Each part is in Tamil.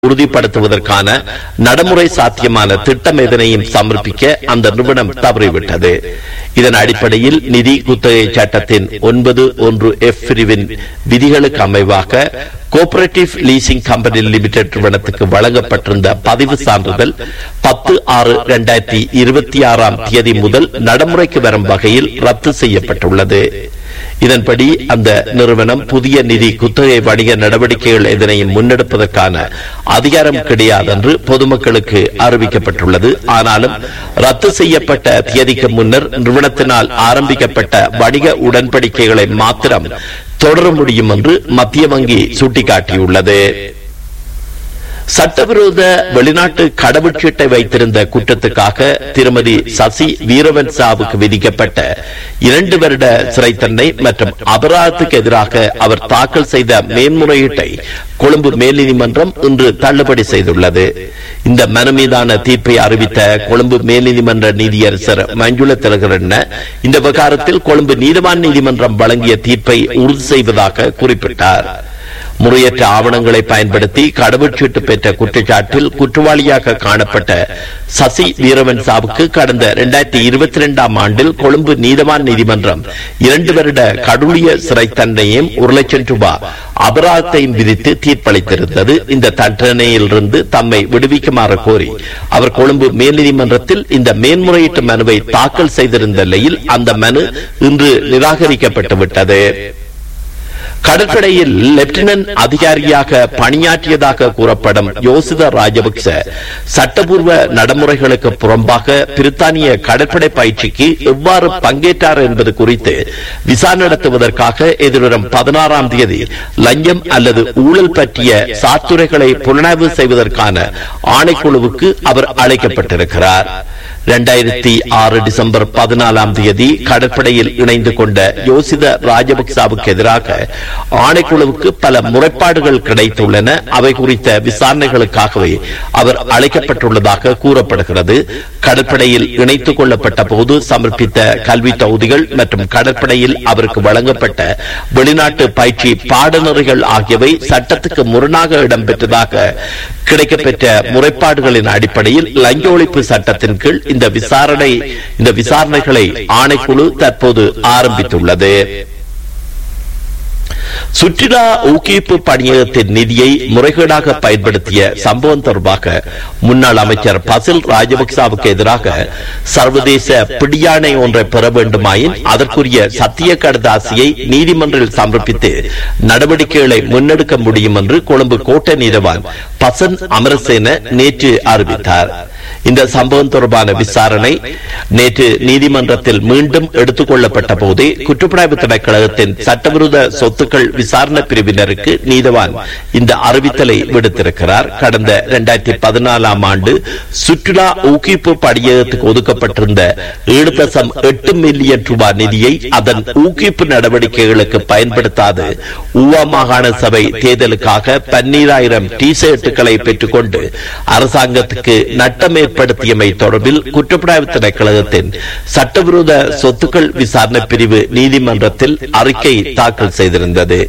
உறுதிப்படுத்துவதற்கான நடைமுறை சாத்தியமான திட்டம் எதனையும் சமர்ப்பிக்க அந்த நிறுவனம் தவறிவிட்டது இதன் அடிப்படையில் நிதி குத்தகை சட்டத்தின் ஒன்பது ஒன்று எஃப் பிரிவின் விதிகளுக்கு அமைவாக கோஆபரேட்டிவ் லீசிங் கம்பெனி லிமிடெட் நிறுவனத்துக்கு வழங்கப்பட்டிருந்த பதிவு சான்றிதழ் பத்து ஆறு இரண்டாயிரத்தி இருபத்தி ஆறாம் தேதி முதல் நடைமுறைக்கு வரும் வகையில் ரத்து செய்யப்பட்டுள்ளது இதன்படி அந்த நிறுவனம் புதிய நிதி குத்தகை வணிக நடவடிக்கைகள் எதனையும் முன்னெடுப்பதற்கான அதிகாரம் கிடையாது என்று பொதுமக்களுக்கு அறிவிக்கப்பட்டுள்ளது ஆனாலும் ரத்து செய்யப்பட்ட தேதிக்கு முன்னர் நிறுவனத்தினால் ஆரம்பிக்கப்பட்ட வணிக உடன்படிக்கைகளை மாத்திரம் தொடர முடியும் என்று மத்திய வங்கி சுட்டிக்காட்டியுள்ளது சட்டவிரோத வெளிநாட்டு கடவுச்சீட்டை வைத்திருந்த குற்றத்துக்காக திருமதி சசி வீரவன்சாவுக்கு விதிக்கப்பட்ட இரண்டு வருட சிறை தண்டனை மற்றும் அபராதத்துக்கு எதிராக அவர் தாக்கல் செய்த மேன்முறையீட்டை கொழும்பு மேல்நீதிமன்றம் இன்று தள்ளுபடி செய்துள்ளது இந்த மனு மீதான தீர்ப்பை அறிவித்த கொழும்பு மேல்நீதிமன்ற நீதியரசர் மஞ்சுள திலகரண்ண இந்த விவகாரத்தில் கொழும்பு நீதிவான் நீதிமன்றம் வழங்கிய தீர்ப்பை உறுதி செய்வதாக குறிப்பிட்டார் முறையற்ற ஆவணங்களை பயன்படுத்தி கடவுச்சீட்டு பெற்ற குற்றச்சாட்டில் குற்றவாளியாக காணப்பட்ட சசி வீரவன் சாவுக்கு கடந்த இரண்டாயிரத்தி இருபத்தி இரண்டாம் ஆண்டில் கொழும்பு நீதவான் நீதிமன்றம் இரண்டு வருட கடூழிய சிறை தண்டனையும் ஒரு லட்சம் ரூபாய் அபராதத்தையும் விதித்து தீர்ப்பளித்திருந்தது இந்த தண்டனையிலிருந்து தம்மை விடுவிக்குமாறு கோரி அவர் கொழும்பு மேல்நீதிமன்றத்தில் இந்த மேன்முறையீட்டு மனுவை தாக்கல் செய்திருந்த நிலையில் அந்த மனு இன்று நிராகரிக்கப்பட்டு விட்டது கடற்படையில் லெப்டினன்ட் அதிகாரியாக பணியாற்றியதாக கூறப்படும் யோசித ராஜபக்ச சட்டபூர்வ நடைமுறைகளுக்கு புறம்பாக பிரித்தானிய கடற்படை பயிற்சிக்கு எவ்வாறு பங்கேற்றார் என்பது குறித்து விசாரணை நடத்துவதற்காக எதிர்வரும் பதினாறாம் தேதி லஞ்சம் அல்லது ஊழல் பற்றிய சாத்துரைகளை புலனாய்வு செய்வதற்கான ஆணைக்குழுவுக்கு அவர் அழைக்கப்பட்டிருக்கிறார் இரண்டாயிரத்தி ஆறு டிசம்பர் பதினாலாம் தேதி கடற்படையில் இணைந்து கொண்ட யோசித ராஜபக்சாவுக்கு எதிராக ஆணைக்குழுவுக்கு பல முறைப்பாடுகள் கிடைத்துள்ளன அவை குறித்த விசாரணைகளுக்காகவே அவர் அழைக்கப்பட்டுள்ளதாக கூறப்படுகிறது கடற்படையில் இணைத்துக் கொள்ளப்பட்ட போது சமர்ப்பித்த கல்வி தகுதிகள் மற்றும் கடற்படையில் அவருக்கு வழங்கப்பட்ட வெளிநாட்டு பயிற்சி பாடநெறிகள் ஆகியவை சட்டத்துக்கு முரணாக இடம்பெற்றதாக கிடைக்கப்பெற்ற முறைப்பாடுகளின் அடிப்படையில் லஞ்ச ஒழிப்பு சட்டத்தின் கீழ் இந்த விசாரணை இந்த விசாரணைகளை ஆணைக்குழு தற்போது ஆரம்பித்துள்ளது சுற்றுலா ஊக்குவிப்பு பணியகத்தின் நிதியை முறைகேடாக பயன்படுத்திய சம்பவம் தொடர்பாக முன்னாள் அமைச்சர் பசில் ராஜபக்சாவுக்கு எதிராக சர்வதேச பிடியாணை ஒன்றை பெற வேண்டுமாயின் அதற்குரிய சத்திய கடதாசியை நீதிமன்றில் சமர்ப்பித்து நடவடிக்கைகளை முன்னெடுக்க முடியும் என்று கொழும்பு கோட்டை நீதவான் பசன் அமரசேன நேற்று அறிவித்தார் இந்த சம்பவம் தொடர்பான விசாரணை நேற்று நீதிமன்றத்தில் மீண்டும் எடுத்துக் கொள்ளப்பட்ட போதே குற்றப்புலனாய்வு திணைக்களகத்தின் சட்டவிரோத சொத்துக்கள் விசாரணை பிரிவினருக்கு நீதவான் இந்த அறிவித்தலை விடுத்திருக்கிறார் கடந்த இரண்டாயிரத்தி பதினாலாம் ஆண்டு சுற்றுலா ஊக்குவிப்பு படியகத்துக்கு ஒதுக்கப்பட்டிருந்த ஏழு தசம் எட்டு மில்லியன் ரூபாய் நிதியை அதன் ஊக்குவிப்பு நடவடிக்கைகளுக்கு பயன்படுத்தாது ஊவா மாகாண சபை தேர்தலுக்காக பன்னீராயிரம் டி ஷர்ட்டுகளை பெற்றுக்கொண்டு அரசாங்கத்துக்கு நட்டம் ஏற்படுத்தியமை தொடர்பில் குற்றப்புலனாய்வு திணைக்களகத்தின் சட்டவிரோத சொத்துக்கள் விசாரணை பிரிவு நீதிமன்றத்தில் அறிக்கை தாக்கல் செய்திருந்தது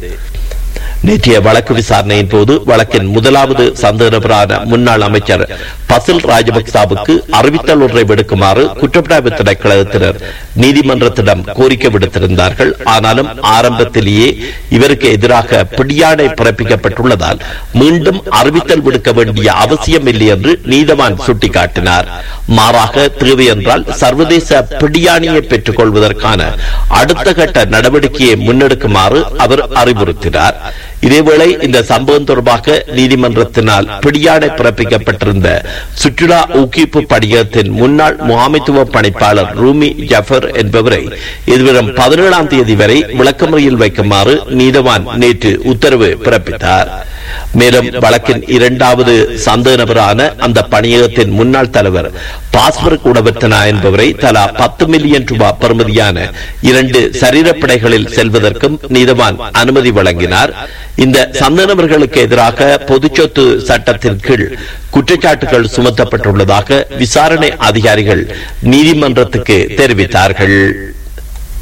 நேற்றைய வழக்கு விசாரணையின் போது வழக்கின் முதலாவது சந்தேகநபரான முன்னாள் அமைச்சர் பசில் ராஜபக்சாவுக்கு அறிவித்தல் ஒன்றை விடுக்குமாறு குற்றப்புலனாய்வு திணைக்களத்தினர் நீதிமன்றத்திடம் கோரிக்கை விடுத்திருந்தார்கள் ஆனாலும் ஆரம்பத்திலேயே இவருக்கு எதிராக பிடியாணை பிறப்பிக்கப்பட்டுள்ளதால் மீண்டும் அறிவித்தல் விடுக்க வேண்டிய அவசியம் இல்லை என்று நீதவான் சுட்டிக்காட்டினார் மாறாக தேவை என்றால் சர்வதேச பிடியாணியை பெற்றுக் கொள்வதற்கான அடுத்த கட்ட நடவடிக்கையை முன்னெடுக்குமாறு அவர் அறிவுறுத்தினார் இதேவேளை இந்த சம்பவம் தொடர்பாக நீதிமன்றத்தினால் பிடியாணை பிறப்பிக்கப்பட்டிருந்த சுற்றுலா ஊக்குவிப்பு படியகத்தின் முன்னாள் முகாமைத்துவ பணிப்பாளர் ரூமி ஜஃபர் என்பவரை எதிர்வரும் பதினேழாம் தேதி வரை விளக்கமுறையில் வைக்குமாறு நீதவான் நேற்று உத்தரவு பிறப்பித்தார் மேலும் வழக்கின் இரண்டாவது சந்தேக நபரான அந்த பணியகத்தின் முன்னாள் தலைவர் பாஸ்பர் குடவர்த்தனா என்பவரை தலா பத்து மில்லியன் ரூபாய் பெறுமதியான இரண்டு சரீரப்படைகளில் செல்வதற்கும் நீதவான் அனுமதி வழங்கினார் இந்த சந்தனவர்களுக்கு எதிராக பொதுச்சொத்து சட்டத்தின் கீழ் குற்றச்சாட்டுகள் சுமத்தப்பட்டுள்ளதாக விசாரணை அதிகாரிகள் நீதிமன்றத்துக்கு தெரிவித்தார்கள்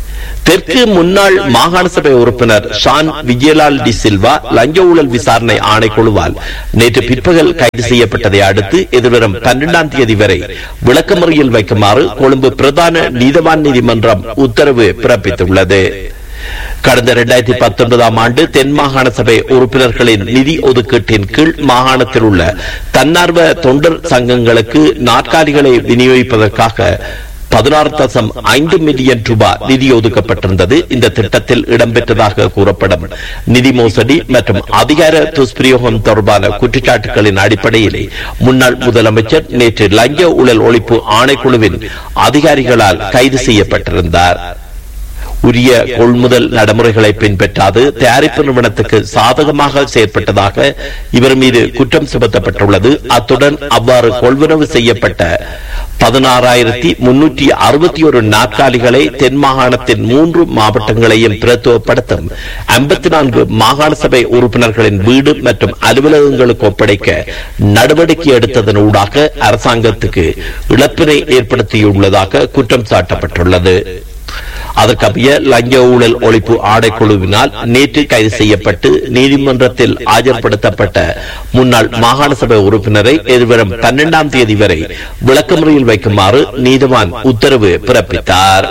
தெற்கு முன்னாள் மாகாண சபை உறுப்பினர் ஷான் விஜயலால் டி சில்வா லஞ்ச ஊழல் விசாரணை ஆணைக்குழுவால் நேற்று பிற்பகல் கைது செய்யப்பட்டதை அடுத்து எதிர்வரும் பன்னிரண்டாம் தேதி வரை விளக்கமறியல் வைக்குமாறு கொழும்பு பிரதான நீதவான் நீதிமன்றம் உத்தரவு பிறப்பித்துள்ளது கடந்த இரண்டாயிரத்தி பத்தொன்பதாம் ஆண்டு தென் மாகாண சபை உறுப்பினர்களின் நிதி ஒதுக்கீட்டின் கீழ் மாகாணத்தில் உள்ள தன்னார்வ தொண்டர் சங்கங்களுக்கு நாற்காலிகளை விநியோகிப்பதற்காக பதினாறு தசம் ஐந்து மில்லியன் ரூபாய் நிதி ஒதுக்கப்பட்டிருந்தது இந்த திட்டத்தில் இடம்பெற்றதாக கூறப்படும் நிதி மோசடி மற்றும் அதிகார துஷ்பிரயோகம் தொடர்பான குற்றச்சாட்டுகளின் அடிப்படையிலே முன்னாள் முதலமைச்சர் நேற்று லஞ்ச ஊழல் ஒழிப்பு ஆணைக்குழுவின் அதிகாரிகளால் கைது செய்யப்பட்டிருந்தார் உரிய கொள்முதல் நடைமுறைகளை பின்பற்றாது தயாரிப்பு நிறுவனத்துக்கு சாதகமாக செயற்பட்டதாக இவர் மீது குற்றம் சுமத்தப்பட்டுள்ளது அத்துடன் அவ்வாறு கொள்வனவு செய்யப்பட்ட பதினாறாயிரத்தி முன்னூற்றி அறுபத்தி ஒரு நாற்காலிகளை தென் மாகாணத்தின் மூன்று மாவட்டங்களையும் பிரத்துவப்படுத்தும் ஐம்பத்தி நான்கு மாகாண சபை உறுப்பினர்களின் வீடு மற்றும் அலுவலகங்களுக்கு ஒப்படைக்க நடவடிக்கை எடுத்ததன் ஊடாக அரசாங்கத்துக்கு இழப்பினை ஏற்படுத்தியுள்ளதாக குற்றம் சாட்டப்பட்டுள்ளது அதற்கமைய லஞ்ச ஊழல் ஒழிப்பு ஆணைக்குழுவினால் நேற்று கைது செய்யப்பட்டு நீதிமன்றத்தில் ஆஜர்படுத்தப்பட்ட முன்னாள் மாகாண சபை உறுப்பினரை எதிர்வரும் பன்னெண்டாம் தேதி வரை விளக்கமுறையில் வைக்குமாறு நீதிவான் உத்தரவு பிறப்பித்தார்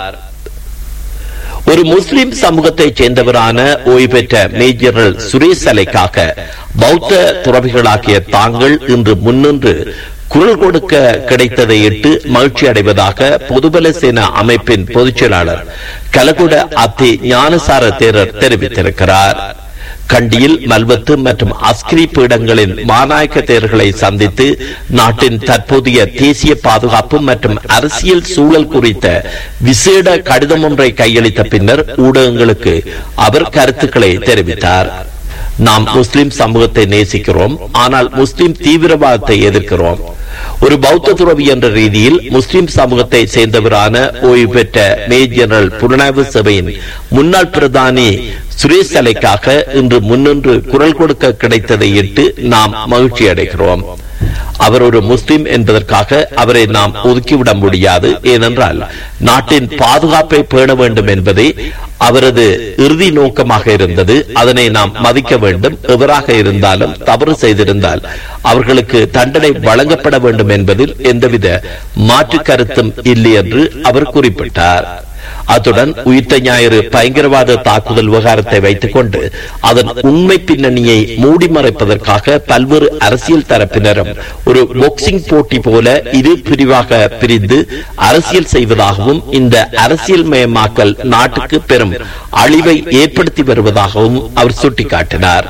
ஒரு முஸ்லிம் சமூகத்தைச் சேர்ந்தவரான ஓய்வு பெற்ற மேஜர் சுரேஷ் அலைக்காக பௌத்த துறவிகளாகிய தாங்கள் இன்று முன்னின்று குரல் கொடுக்க கிடைத்ததை இட்டு மகிழ்ச்சி அடைவதாக பொதுபல சேனா அமைப்பின் பொதுச் செயலாளர் கலகுட அத்தி ஞானசார தேரர் தெரிவித்திருக்கிறார் கண்டியில் மல்வத்து மற்றும் அஸ்கிரி பீடங்களின் மாநாயக்க தேர்களை சந்தித்து நாட்டின் தற்போதைய தேசிய பாதுகாப்பு மற்றும் அரசியல் சூழல் குறித்த விசேட கடிதம் ஒன்றை கையளித்த பின்னர் ஊடகங்களுக்கு அவர் கருத்துக்களை தெரிவித்தார் நாம் முஸ்லிம் சமூகத்தை நேசிக்கிறோம் ஆனால் முஸ்லிம் தீவிரவாதத்தை எதிர்க்கிறோம் ஒரு பௌத்த துறவி என்ற ரீதியில் முஸ்லிம் சமூகத்தை சேர்ந்தவரான ஓய்வு பெற்ற மேஜர் ஜெனரல் புலனாய்வு சபையின் முன்னாள் பிரதானி சுரேஷ் அலைக்காக இன்று முன்னின்று குரல் கொடுக்க கிடைத்ததை இட்டு நாம் மகிழ்ச்சி அடைகிறோம் அவர் ஒரு முஸ்லிம் என்பதற்காக அவரை நாம் ஒதுக்கிவிட முடியாது ஏனென்றால் நாட்டின் பாதுகாப்பை பேண வேண்டும் என்பதே அவரது இறுதி நோக்கமாக இருந்தது அதனை நாம் மதிக்க வேண்டும் எவராக இருந்தாலும் தவறு செய்திருந்தால் அவர்களுக்கு தண்டனை வழங்கப்பட வேண்டும் என்பதில் எந்தவித மாற்று கருத்தும் இல்லை என்று அவர் குறிப்பிட்டார் அத்துடன் உயிர்த்த ஞாயிறு பயங்கரவாத தாக்குதல் விவகாரத்தை வைத்துக் கொண்டு அதன் உண்மை பின்னணியை மூடி மறைப்பதற்காக பல்வேறு அரசியல் தரப்பினரும் ஒரு பாக்ஸிங் போட்டி போல இரு பிரிவாக பிரிந்து அரசியல் செய்வதாகவும் இந்த அரசியல் மயமாக்கல் நாட்டுக்கு பெரும் அழிவை ஏற்படுத்தி வருவதாகவும் அவர் சுட்டிக்காட்டினார்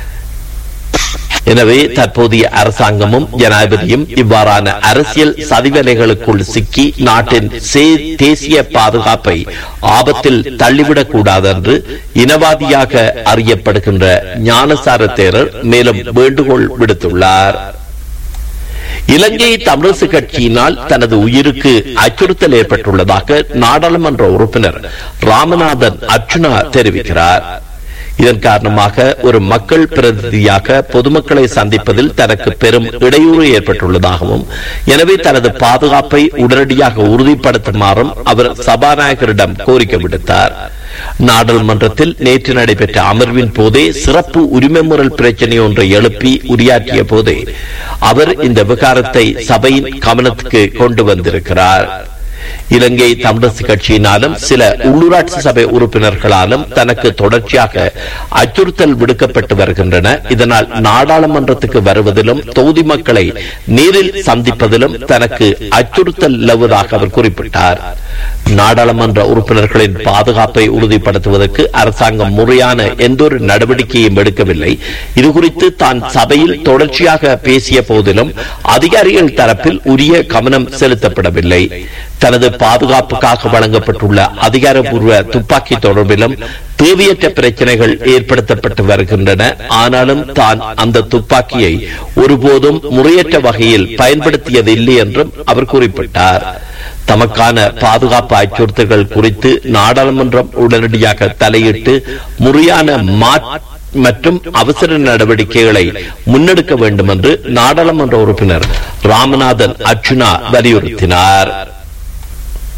எனவே தற்போதைய அரசாங்கமும் ஜனாதிபதியும் இவ்வாறான அரசியல் சதிவேலைகளுக்குள் சிக்கி நாட்டின் சே- தேசிய பாதுகாப்பை ஆபத்தில் தள்ளிவிடக் கூடாது என்று இனவாதியாக அறியப்படுகின்ற ஞானசார தேரர் மேலும் வேண்டுகோள் விடுத்துள்ளார் இலங்கை தமிழரசு கட்சியினால் தனது உயிருக்கு அச்சுறுத்தல் ஏற்பட்டுள்ளதாக நாடாளுமன்ற உறுப்பினர் ராமநாதன் அர்ச்சுனா தெரிவிக்கிறார் இதன் காரணமாக ஒரு மக்கள் பிரதிநிதியாக பொதுமக்களை சந்திப்பதில் தனக்கு பெரும் இடையூறு ஏற்பட்டுள்ளதாகவும் எனவே தனது பாதுகாப்பை உடனடியாக உறுதிப்படுத்துமாறும் அவர் சபாநாயகரிடம் கோரிக்கை விடுத்தார் நாடாளுமன்றத்தில் நேற்று நடைபெற்ற அமர்வின் போதே சிறப்பு உரிமை முறல் பிரச்சனை ஒன்றை எழுப்பி உரையாற்றிய போதே அவர் இந்த விவகாரத்தை சபையின் கவனத்துக்கு கொண்டு வந்திருக்கிறார் இலங்கை தமிழரசு கட்சியினாலும் சில உள்ளூராட்சி சபை உறுப்பினர்களாலும் தனக்கு தொடர்ச்சியாக அச்சுறுத்தல் விடுக்கப்பட்டு வருகின்றன இதனால் நாடாளுமன்றத்துக்கு வருவதிலும் தொகுதி மக்களை நேரில் சந்திப்பதிலும் தனக்கு அச்சுறுத்தல் நிலவுவதாக அவர் குறிப்பிட்டார் நாடாளுமன்ற உறுப்பினர்களின் பாதுகாப்பை உறுதிப்படுத்துவதற்கு அரசாங்கம் முறையான எந்தொரு நடவடிக்கையும் எடுக்கவில்லை இதுகுறித்து தான் சபையில் தொடர்ச்சியாக பேசிய போதிலும் அதிகாரிகள் தரப்பில் உரிய கவனம் செலுத்தப்படவில்லை தனது பாதுகாப்புக்காக வழங்கப்பட்டுள்ள அதிகாரப்பூர்வ துப்பாக்கி தொடர்பிலும் தேவையற்ற பிரச்சனைகள் ஏற்படுத்தப்பட்டு வருகின்றன ஆனாலும் தான் அந்த துப்பாக்கியை ஒருபோதும் முறையற்ற வகையில் பயன்படுத்தியதில்லை என்றும் அவர் குறிப்பிட்டார் தமக்கான பாதுகாப்பு அச்சுறுத்தல்கள் குறித்து நாடாளுமன்றம் உடனடியாக தலையிட்டு முறையான மா மற்றும் அவசர நடவடிக்கைகளை முன்னெடுக்க வேண்டும் என்று நாடாளுமன்ற உறுப்பினர் ராமநாதன் அர்ச்சுனா வலியுறுத்தினார்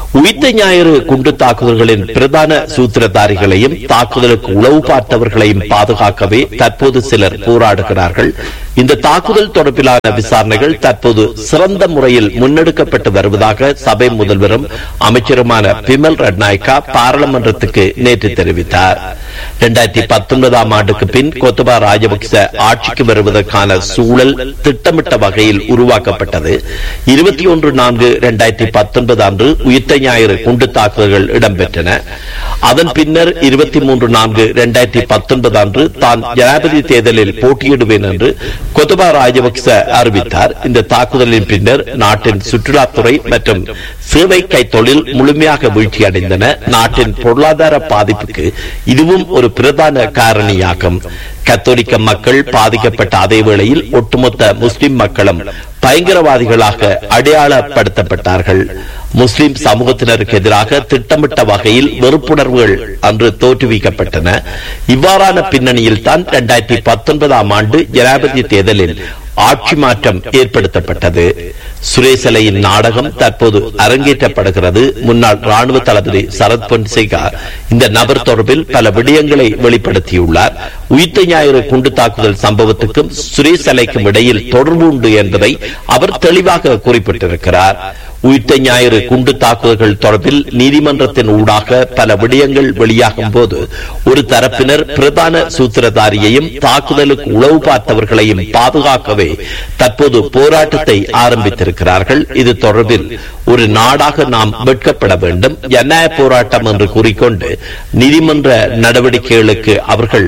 உயிர்த்த ஞாயிறு குண்டு தாக்குதல்களின் பிரதான சூத்திரதாரிகளையும் தாக்குதலுக்கு உளவு பார்த்தவர்களையும் பாதுகாக்கவே தற்போது சிலர் போராடுகிறார்கள் இந்த தாக்குதல் தொடர்பிலான விசாரணைகள் தற்போது சிறந்த முறையில் முன்னெடுக்கப்பட்டு வருவதாக சபை முதல்வரும் அமைச்சருமான பிமல் ரட்நாயக்கா பாராளுமன்றத்துக்கு நேற்று தெரிவித்தார் இரண்டாயிரத்தி பத்தொன்பதாம் ஆண்டுக்கு பின் கொத்தபா ராஜபக்ச ஆட்சிக்கு வருவதற்கான சூழல் திட்டமிட்ட வகையில் உருவாக்கப்பட்டது இருபத்தி ஒன்று நான்கு இரண்டாயிரத்தி பத்தொன்பது அன்று உயிர்த்த ஞாயிறு குண்டு தாக்குதல்கள் இடம்பெற்றன அதன் பின்னர் இருபத்தி மூன்று நான்கு இரண்டாயிரத்தி பத்தொன்பது அன்று தான் ஜனாதிபதி தேர்தலில் போட்டியிடுவேன் என்று கொத்தபா ராஜபக்ச அறிவித்தார் இந்த தாக்குதலின் பின்னர் நாட்டின் சுற்றுலாத்துறை மற்றும் சேவை கைத்தொழில் முழுமையாக வீழ்ச்சியடைந்தன நாட்டின் பொருளாதார பாதிப்புக்கு இதுவும் ஒரு பிரதான காரணியாகும் கத்தோலிக்க மக்கள் பாதிக்கப்பட்ட அதே வேளையில் ஒட்டுமொத்த முஸ்லிம் மக்களும் பயங்கரவாதிகளாக அடையாளப்படுத்தப்பட்டார்கள் முஸ்லிம் சமூகத்தினருக்கு எதிராக திட்டமிட்ட வகையில் வெறுப்புணர்வுகள் அன்று தோற்றுவிக்கப்பட்டன இவ்வாறான பின்னணியில் தான் இரண்டாயிரத்தி பத்தொன்பதாம் ஆண்டு ஜனாதிபதி தேர்தலில் ஆட்சி மாற்றம் ஏற்படுத்தப்பட்டது சுரேசலையின் நாடகம் தற்போது அரங்கேற்றப்படுகிறது முன்னாள் ராணுவ தளபதி சரத் பொன்சேகா இந்த நபர் தொடர்பில் பல விடயங்களை வெளிப்படுத்தியுள்ளார் உயிர்த்த ஞாயிறு குண்டு தாக்குதல் சம்பவத்துக்கும் சுரேசலைக்கும் இடையில் தொடர்பு உண்டு என்பதை அவர் தெளிவாக குறிப்பிட்டிருக்கிறார் உயிர்த்த ஞாயிறு குண்டு தாக்குதல்கள் தொடர்பில் நீதிமன்றத்தின் ஊடாக பல விடயங்கள் வெளியாகும் போது ஒரு தரப்பினர் பிரதான சூத்திரதாரியையும் தாக்குதலுக்கு உளவு பார்த்தவர்களையும் பாதுகாக்கவே தற்போது போராட்டத்தை ஆரம்பித்திருக்கிறார்கள் இது தொடர்பில் ஒரு நாடாக நாம் வெட்கப்பட வேண்டும் ஜனநாயக போராட்டம் என்று கூறிக்கொண்டு நீதிமன்ற நடவடிக்கைகளுக்கு அவர்கள்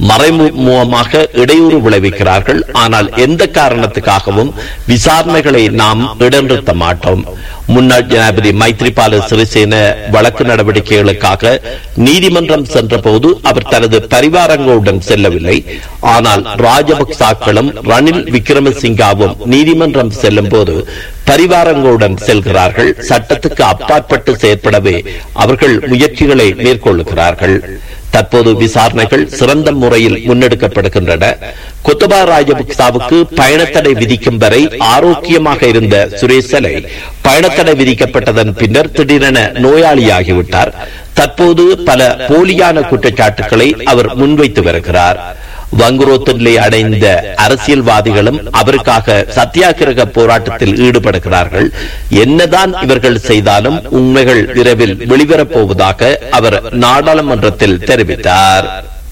மறைமுகமாக இடையூறு விளைவிக்கிறார்கள் ஆனால் எந்த காரணத்துக்காகவும் விசாரணைகளை நாம் இடநிறுத்த மாட்டோம் முன்னாள் ஜனாதிபதி மைத்ரிபால சிறிசேன வழக்கு நடவடிக்கைகளுக்காக நீதிமன்றம் சென்றபோது அவர் தனது பரிவாரங்களுடன் செல்லவில்லை ஆனால் ராஜபக்சாக்களும் ரணில் விக்ரமசிங்காவும் நீதிமன்றம் செல்லும் போது பரிவாரங்களுடன் செல்கிறார்கள் சட்டத்துக்கு அப்பாற்பட்டு செயற்படவே அவர்கள் முயற்சிகளை மேற்கொள்ளுகிறார்கள் தற்போது விசாரணைகள் சிறந்த முறையில் முன்னெடுக்கப்படுகின்றன கொத்தபா ராஜபக்சாவுக்கு பயணத்தடை விதிக்கும் வரை ஆரோக்கியமாக இருந்த சுரேசலை பயணத்தடை விதிக்கப்பட்டதன் பின்னர் திடீரென நோயாளியாகிவிட்டார் தற்போது பல போலியான குற்றச்சாட்டுகளை அவர் முன்வைத்து வருகிறார் வங்குரோத்து நிலை அடைந்த அரசியல்வாதிகளும் அவருக்காக சத்தியாகிரக போராட்டத்தில் ஈடுபடுகிறார்கள் என்னதான் இவர்கள் செய்தாலும் உண்மைகள் விரைவில் வெளிவரப் போவதாக அவர் நாடாளுமன்றத்தில் தெரிவித்தார்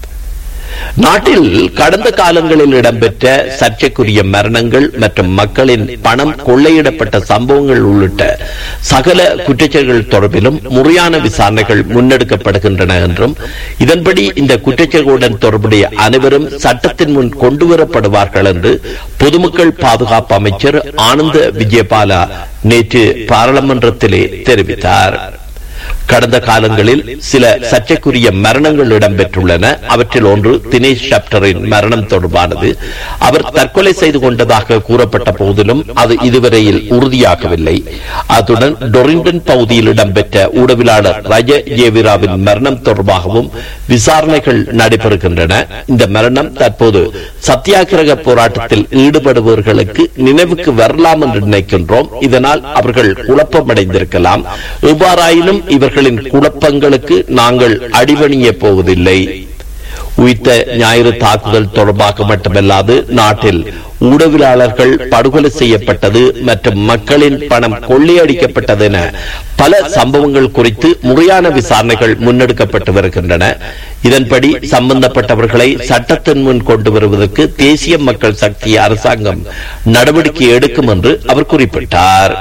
நாட்டில் கடந்த காலங்களில் இடம்பெற்ற சர்ச்சைக்குரிய மரணங்கள் மற்றும் மக்களின் பணம் கொள்ளையிடப்பட்ட சம்பவங்கள் உள்ளிட்ட சகல குற்றச்செயல்கள் தொடர்பிலும் முறையான விசாரணைகள் முன்னெடுக்கப்படுகின்றன என்றும் இதன்படி இந்த குற்றச்செயல்களுடன் தொடர்புடைய அனைவரும் சட்டத்தின் முன் கொண்டுவரப்படுவார்கள் என்று பொதுமக்கள் பாதுகாப்பு அமைச்சர் ஆனந்த விஜயபாலா நேற்று பாராளுமன்றத்திலே தெரிவித்தார் கடந்த காலங்களில் சில சர்ச்சைக்குரிய மரணங்கள் இடம்பெற்றுள்ளன அவற்றில் ஒன்று தினேஷ் ஷப்டரின் மரணம் தொடர்பானது அவர் தற்கொலை செய்து கொண்டதாக கூறப்பட்ட போதிலும் அது இதுவரையில் உறுதியாகவில்லை அத்துடன் டொரிண்டன் பகுதியில் இடம்பெற்ற ஊடகவியலாளர் ரஜ ஜேவிராவின் மரணம் தொடர்பாகவும் விசாரணைகள் நடைபெறுகின்றன இந்த மரணம் தற்போது சத்தியாகிரக போராட்டத்தில் ஈடுபடுபவர்களுக்கு நினைவுக்கு வரலாம் என்று நினைக்கின்றோம் இதனால் அவர்கள் குழப்பமடைந்திருக்கலாம் எவ்வாறாயினும் இவர்களின் குழப்பங்களுக்கு நாங்கள் அடிபணிய போவதில்லை உயிர்த்த ஞாயிறு தாக்குதல் தொடர்பாக மட்டுமல்லாது நாட்டில் ஊடகவியலாளர்கள் படுகொலை செய்யப்பட்டது மற்றும் மக்களின் பணம் கொள்ளையடிக்கப்பட்டது என பல சம்பவங்கள் குறித்து முறையான விசாரணைகள் முன்னெடுக்கப்பட்டு வருகின்றன இதன்படி சம்பந்தப்பட்டவர்களை சட்டத்தின் முன் கொண்டு வருவதற்கு தேசிய மக்கள் சக்தி அரசாங்கம் நடவடிக்கை எடுக்கும் என்று அவர் குறிப்பிட்டார்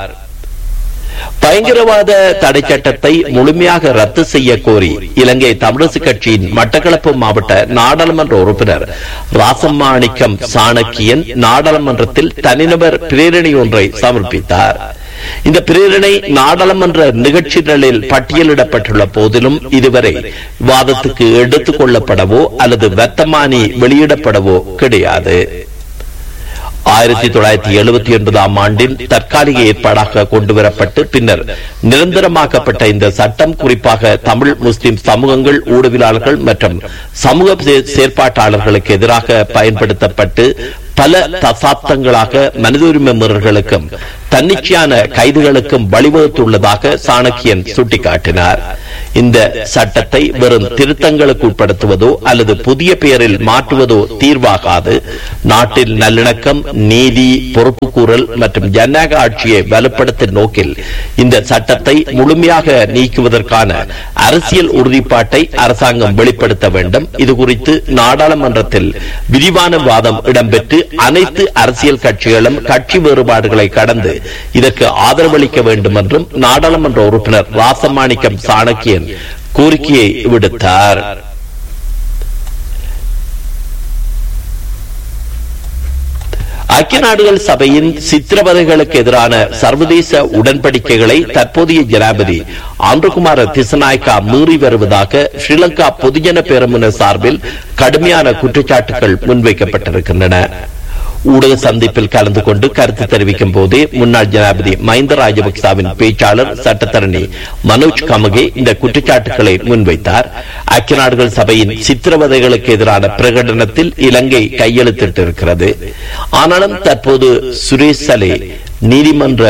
பயங்கரவாத தடை சட்டத்தை முழுமையாக ரத்து செய்ய கோரி இலங்கை தமிழரசு கட்சியின் மட்டக்களப்பு மாவட்ட நாடாளுமன்ற உறுப்பினர் ராசமாணிக்கம் சாணக்கியன் நாடாளுமன்றத்தில் தனிநபர் பிரேரணை ஒன்றை சமர்ப்பித்தார் இந்த பிரேரணை நாடாளுமன்ற நிகழ்ச்சிகளில் பட்டியலிடப்பட்டுள்ள போதிலும் இதுவரை விவாதத்துக்கு எடுத்துக் கொள்ளப்படவோ அல்லது வர்த்தமானி வெளியிடப்படவோ கிடையாது ஆயிரத்தி தொள்ளாயிரத்தி எழுபத்தி ஒன்பதாம் ஆண்டின் தற்காலிக ஏற்பாடாக கொண்டுவரப்பட்டு பின்னர் நிரந்தரமாக்கப்பட்ட இந்த சட்டம் குறிப்பாக தமிழ் முஸ்லிம் சமூகங்கள் ஊடகவியலாளர்கள் மற்றும் சமூக சே- செயற்பாட்டாளர்களுக்கு எதிராக பயன்படுத்தப்பட்டு பல தசாப்தங்களாக மனித உரிமை மீறல்களுக்கும் தன்னிச்சையான கைதுகளுக்கும் வழிவகுத்துள்ளதாக சாணக்கியன் சுட்டிக்காட்டினார் இந்த சட்டத்தை வெறும் திருத்தங்களுக்கு உட்படுத்துவதோ அல்லது புதிய பெயரில் மாற்றுவதோ தீர்வாகாது நாட்டில் நல்லிணக்கம் நீதி பொறுப்புக்கூறல் மற்றும் ஜனநாயக ஆட்சியை வலுப்படுத்தும் நோக்கில் இந்த சட்டத்தை முழுமையாக நீக்குவதற்கான அரசியல் உறுதிப்பாட்டை அரசாங்கம் வெளிப்படுத்த வேண்டும் இது குறித்து நாடாளுமன்றத்தில் விரிவான வாதம் இடம்பெற்று அனைத்து அரசியல் கட்சிகளும் கட்சி வேறுபாடுகளை கடந்து இதற்கு ஆதரவளிக்க வேண்டும் என்றும் நாடாளுமன்ற உறுப்பினர் ராசமாணிக்கம் சாணக்கியன் கோரிக்கையை விடுத்தார் ஐக்கிய நாடுகள் சபையின் சித்திரவதைகளுக்கு எதிரான சர்வதேச உடன்படிக்கைகளை தற்போதைய ஜனாபதி ஆண்டுகுமார திசநாயக்கா மீறி வருவதாக ஸ்ரீலங்கா பொதுஜன பேரமுன சார்பில் கடுமையான குற்றச்சாட்டுகள் முன்வைக்கப்பட்டிருக்கின்றன ஊடக சந்திப்பில் கலந்து கொண்டு கருத்து தெரிவிக்கும் போதே முன்னாள் ஜனாதிபதி மஹிந்த ராஜபக்சாவின் பேச்சாளர் சட்டத்தரணி மனோஜ் கமகே இந்த குற்றச்சாட்டுகளை முன்வைத்தார் ஐக்கிய நாடுகள் சபையின் சித்திரவதைகளுக்கு எதிரான பிரகடனத்தில் இலங்கை கையெழுத்திட்டிருக்கிறது ஆனாலும் தற்போது சுரேஷ் சலே நீதிமன்ற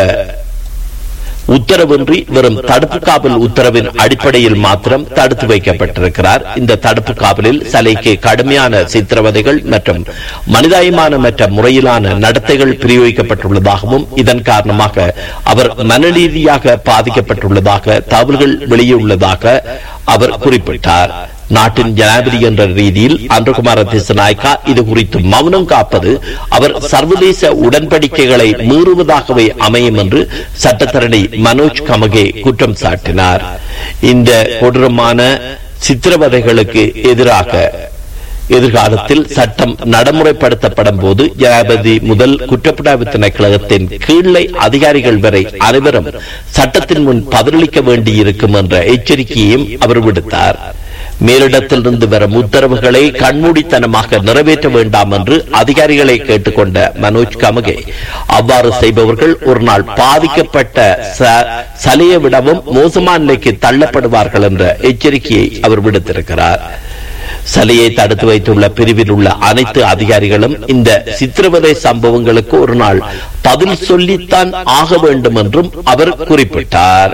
உத்தரவின்றி வெறும் தடுப்பு காவல் உத்தரவின் அடிப்படையில் மாத்திரம் தடுத்து வைக்கப்பட்டிருக்கிறார் இந்த தடுப்பு காவலில் சலைக்கு கடுமையான சித்திரவதைகள் மற்றும் மனிதாயமானமற்ற முறையிலான நடத்தைகள் பிரயோகிக்கப்பட்டுள்ளதாகவும் இதன் காரணமாக அவர் மனரீதியாக பாதிக்கப்பட்டுள்ளதாக தகவல்கள் வெளியுள்ளதாக அவர் குறிப்பிட்டார் நாட்டின் ஜனாதிபதி என்ற ரீதியில் அன்றகுமார திசநாயக்கா இது குறித்து மௌனம் காப்பது அவர் சர்வதேச உடன்படிக்கைகளை மீறுவதாகவே அமையும் என்று சட்டத்தரணி மனோஜ் கமகே குற்றம் சாட்டினார் இந்த கொடூரமான சித்திரவதைகளுக்கு எதிராக எதிர்காலத்தில் சட்டம் நடைமுறைப்படுத்தப்படும் போது ஜனாதிபதி முதல் குற்றப்புலனாய்வு திணைக்களகத்தின் கீழே அதிகாரிகள் வரை அனைவரும் சட்டத்தின் முன் பதிலளிக்க வேண்டியிருக்கும் என்ற எச்சரிக்கையையும் அவர் விடுத்தார் மேலிடத்திலிருந்து வரும் உத்தரவுகளை கண்மூடித்தனமாக நிறைவேற்ற வேண்டாம் என்று அதிகாரிகளை கேட்டுக்கொண்ட மனோஜ் கமகே அவ்வாறு செய்பவர்கள் ஒரு நாள் பாதிக்கப்பட்ட சலையை விடவும் மோசமான நிலைக்கு தள்ளப்படுவார்கள் என்ற எச்சரிக்கையை அவர் விடுத்திருக்கிறார் சலையை தடுத்து வைத்துள்ள பிரிவில் உள்ள அனைத்து அதிகாரிகளும் இந்த சித்திரவதை சம்பவங்களுக்கு ஒரு நாள் பதில் சொல்லித்தான் ஆக வேண்டும் என்றும் அவர் குறிப்பிட்டார்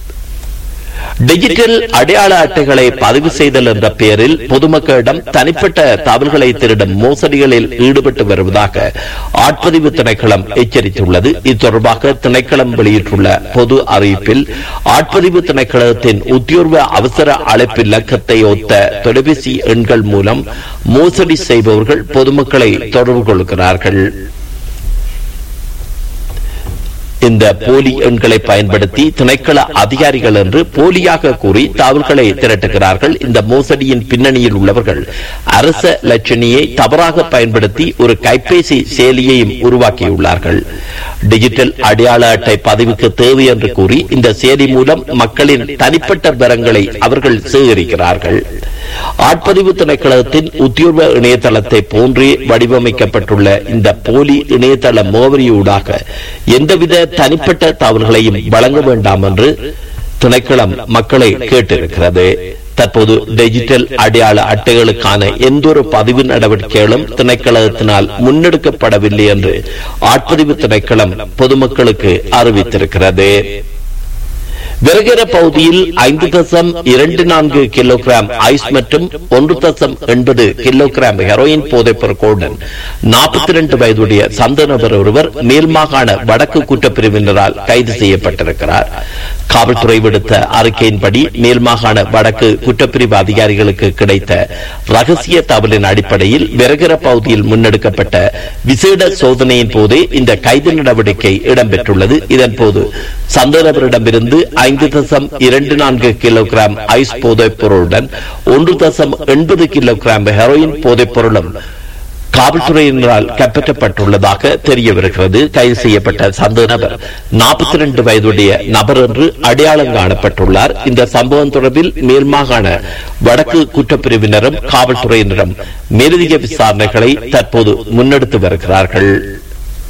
டிஜிட்டல் அடையாள அட்டைகளை பதிவு செய்தல் என்ற பெயரில் பொதுமக்களிடம் தனிப்பட்ட தகவல்களை திருடும் மோசடிகளில் ஈடுபட்டு வருவதாக ஆட்பதிவு திணைக்களம் எச்சரித்துள்ளது இது தொடர்பாக திணைக்களம் வெளியிட்டுள்ள பொது அறிவிப்பில் ஆட்பதிவு திணைக்களத்தின் உத்தியோர்வ அவசர அழைப்பு இலக்கத்தை ஒத்த தொலைபேசி எண்கள் மூலம் மோசடி செய்பவர்கள் பொதுமக்களை தொடர்பு கொள்கிறார்கள் இந்த போலி எண்களை பயன்படுத்தி திணைக்கள அதிகாரிகள் என்று போலியாக கூறி தகவல்களை திரட்டுகிறார்கள் இந்த மோசடியின் பின்னணியில் உள்ளவர்கள் அரச லட்சணியை தவறாக பயன்படுத்தி ஒரு கைபேசி செயலியையும் உருவாக்கியுள்ளார்கள் டிஜிட்டல் அடையாள அட்டை பதிவுக்கு தேவை என்று கூறி இந்த செயலி மூலம் மக்களின் தனிப்பட்ட விவரங்களை அவர்கள் சேகரிக்கிறார்கள் ஆட்பதிவு திணைக்களத்தின் உத்தியோக இணையதளத்தை போன்றே வடிவமைக்கப்பட்டுள்ள இந்த போலி இணையதள முகவரியூடாக எந்தவித தனிப்பட்ட தகவல்களையும் வழங்க வேண்டாம் என்று திணைக்களம் மக்களை கேட்டிருக்கிறது தற்போது டிஜிட்டல் அடையாள அட்டைகளுக்கான எந்தொரு பதிவு நடவடிக்கைகளும் திணைக்களத்தினால் முன்னெடுக்கப்படவில்லை என்று ஆட்பதிவு திணைக்களம் பொதுமக்களுக்கு அறிவித்திருக்கிறது விறகர பகுதியில் ஐந்து தசம் இரண்டு நான்கு கிலோகிராம் ஐஸ் மற்றும் ஒன்று தசம் எண்பது கிலோகிராம் ஹெரோயின் போதைப் பொருட்களுடன் நாற்பத்தி இரண்டு வயதுடைய சந்த நபர் ஒருவர் மேல் மாகாண வடக்கு குற்றப்பிரிவினரால் கைது செய்யப்பட்டிருக்கிறார் காவல்துறை விடுத்த அறிக்கையின்படி மேல் மாகாண வடக்கு குற்றப்பிரிவு அதிகாரிகளுக்கு கிடைத்த ரகசிய தகவலின் அடிப்படையில் விறகர பகுதியில் முன்னெடுக்கப்பட்ட விசேட சோதனையின் போதே இந்த கைது நடவடிக்கை இடம்பெற்றுள்ளது இதன்போது சந்த நபரிடமிருந்து ஐந்து தசம் இரண்டு நான்கு கிலோகிராம் ஐஸ் போதைப் பொருளுடன் ஒன்று தசம் எண்பது கிலோகிராம் ஹெரோயின் போதைப் பொருளும் காவல்துறையினரால் கைப்பற்றப்பட்டுள்ளதாக தெரிய வருகிறது கைது செய்யப்பட்ட சந்தேக நபர் நாற்பத்தி இரண்டு வயதுடைய நபர் என்று அடையாளம் காணப்பட்டுள்ளார் இந்த சம்பவம் தொடர்பில் மேல் மாகாண வடக்கு குற்றப்பிரிவினரும் காவல்துறையினரும் மேலதிக விசாரணைகளை தற்போது முன்னெடுத்து வருகிறார்கள்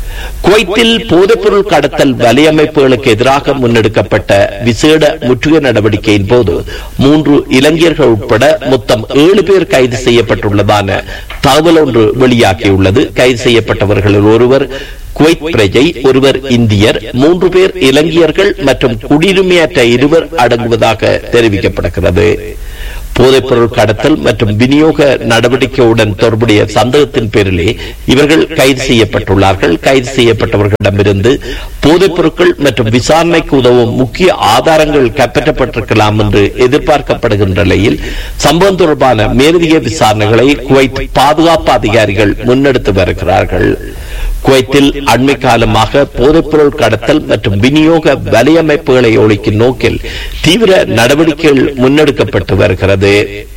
குவைத்தில் போதைப்பொருள் கடத்தல் வலையமைப்புகளுக்கு எதிராக முன்னெடுக்கப்பட்ட விசேட முற்றுகை நடவடிக்கையின் போது மூன்று இளைஞர்கள் உட்பட மொத்தம் ஏழு பேர் கைது செய்யப்பட்டுள்ளதான தகவல் ஒன்று வெளியாகியுள்ளது கைது செய்யப்பட்டவர்களில் ஒருவர் குவைத் பிரஜை ஒருவர் இந்தியர் மூன்று பேர் இலங்கையர்கள் மற்றும் குடியுரிமையற்ற இருவர் அடங்குவதாக தெரிவிக்கப்படுகிறது போதைப்பொருள் கடத்தல் மற்றும் விநியோக நடவடிக்கையுடன் தொடர்புடைய சந்தேகத்தின் பேரிலே இவர்கள் கைது செய்யப்பட்டுள்ளார்கள் கைது செய்யப்பட்டவர்களிடமிருந்து போதைப் பொருட்கள் மற்றும் விசாரணைக்கு உதவும் முக்கிய ஆதாரங்கள் கைப்பற்றப்பட்டிருக்கலாம் என்று எதிர்பார்க்கப்படுகின்ற நிலையில் சம்பவம் தொடர்பான மேலதிக விசாரணைகளை குவைத் பாதுகாப்பு அதிகாரிகள் முன்னெடுத்து வருகிறார்கள் குவைத்தில் அண்மை காலமாக போதைப்பொருள் கடத்தல் மற்றும் விநியோக வலையமைப்புகளை ஒழிக்கும் நோக்கில் தீவிர நடவடிக்கைகள் முன்னெடுக்கப்பட்டு வருகிறது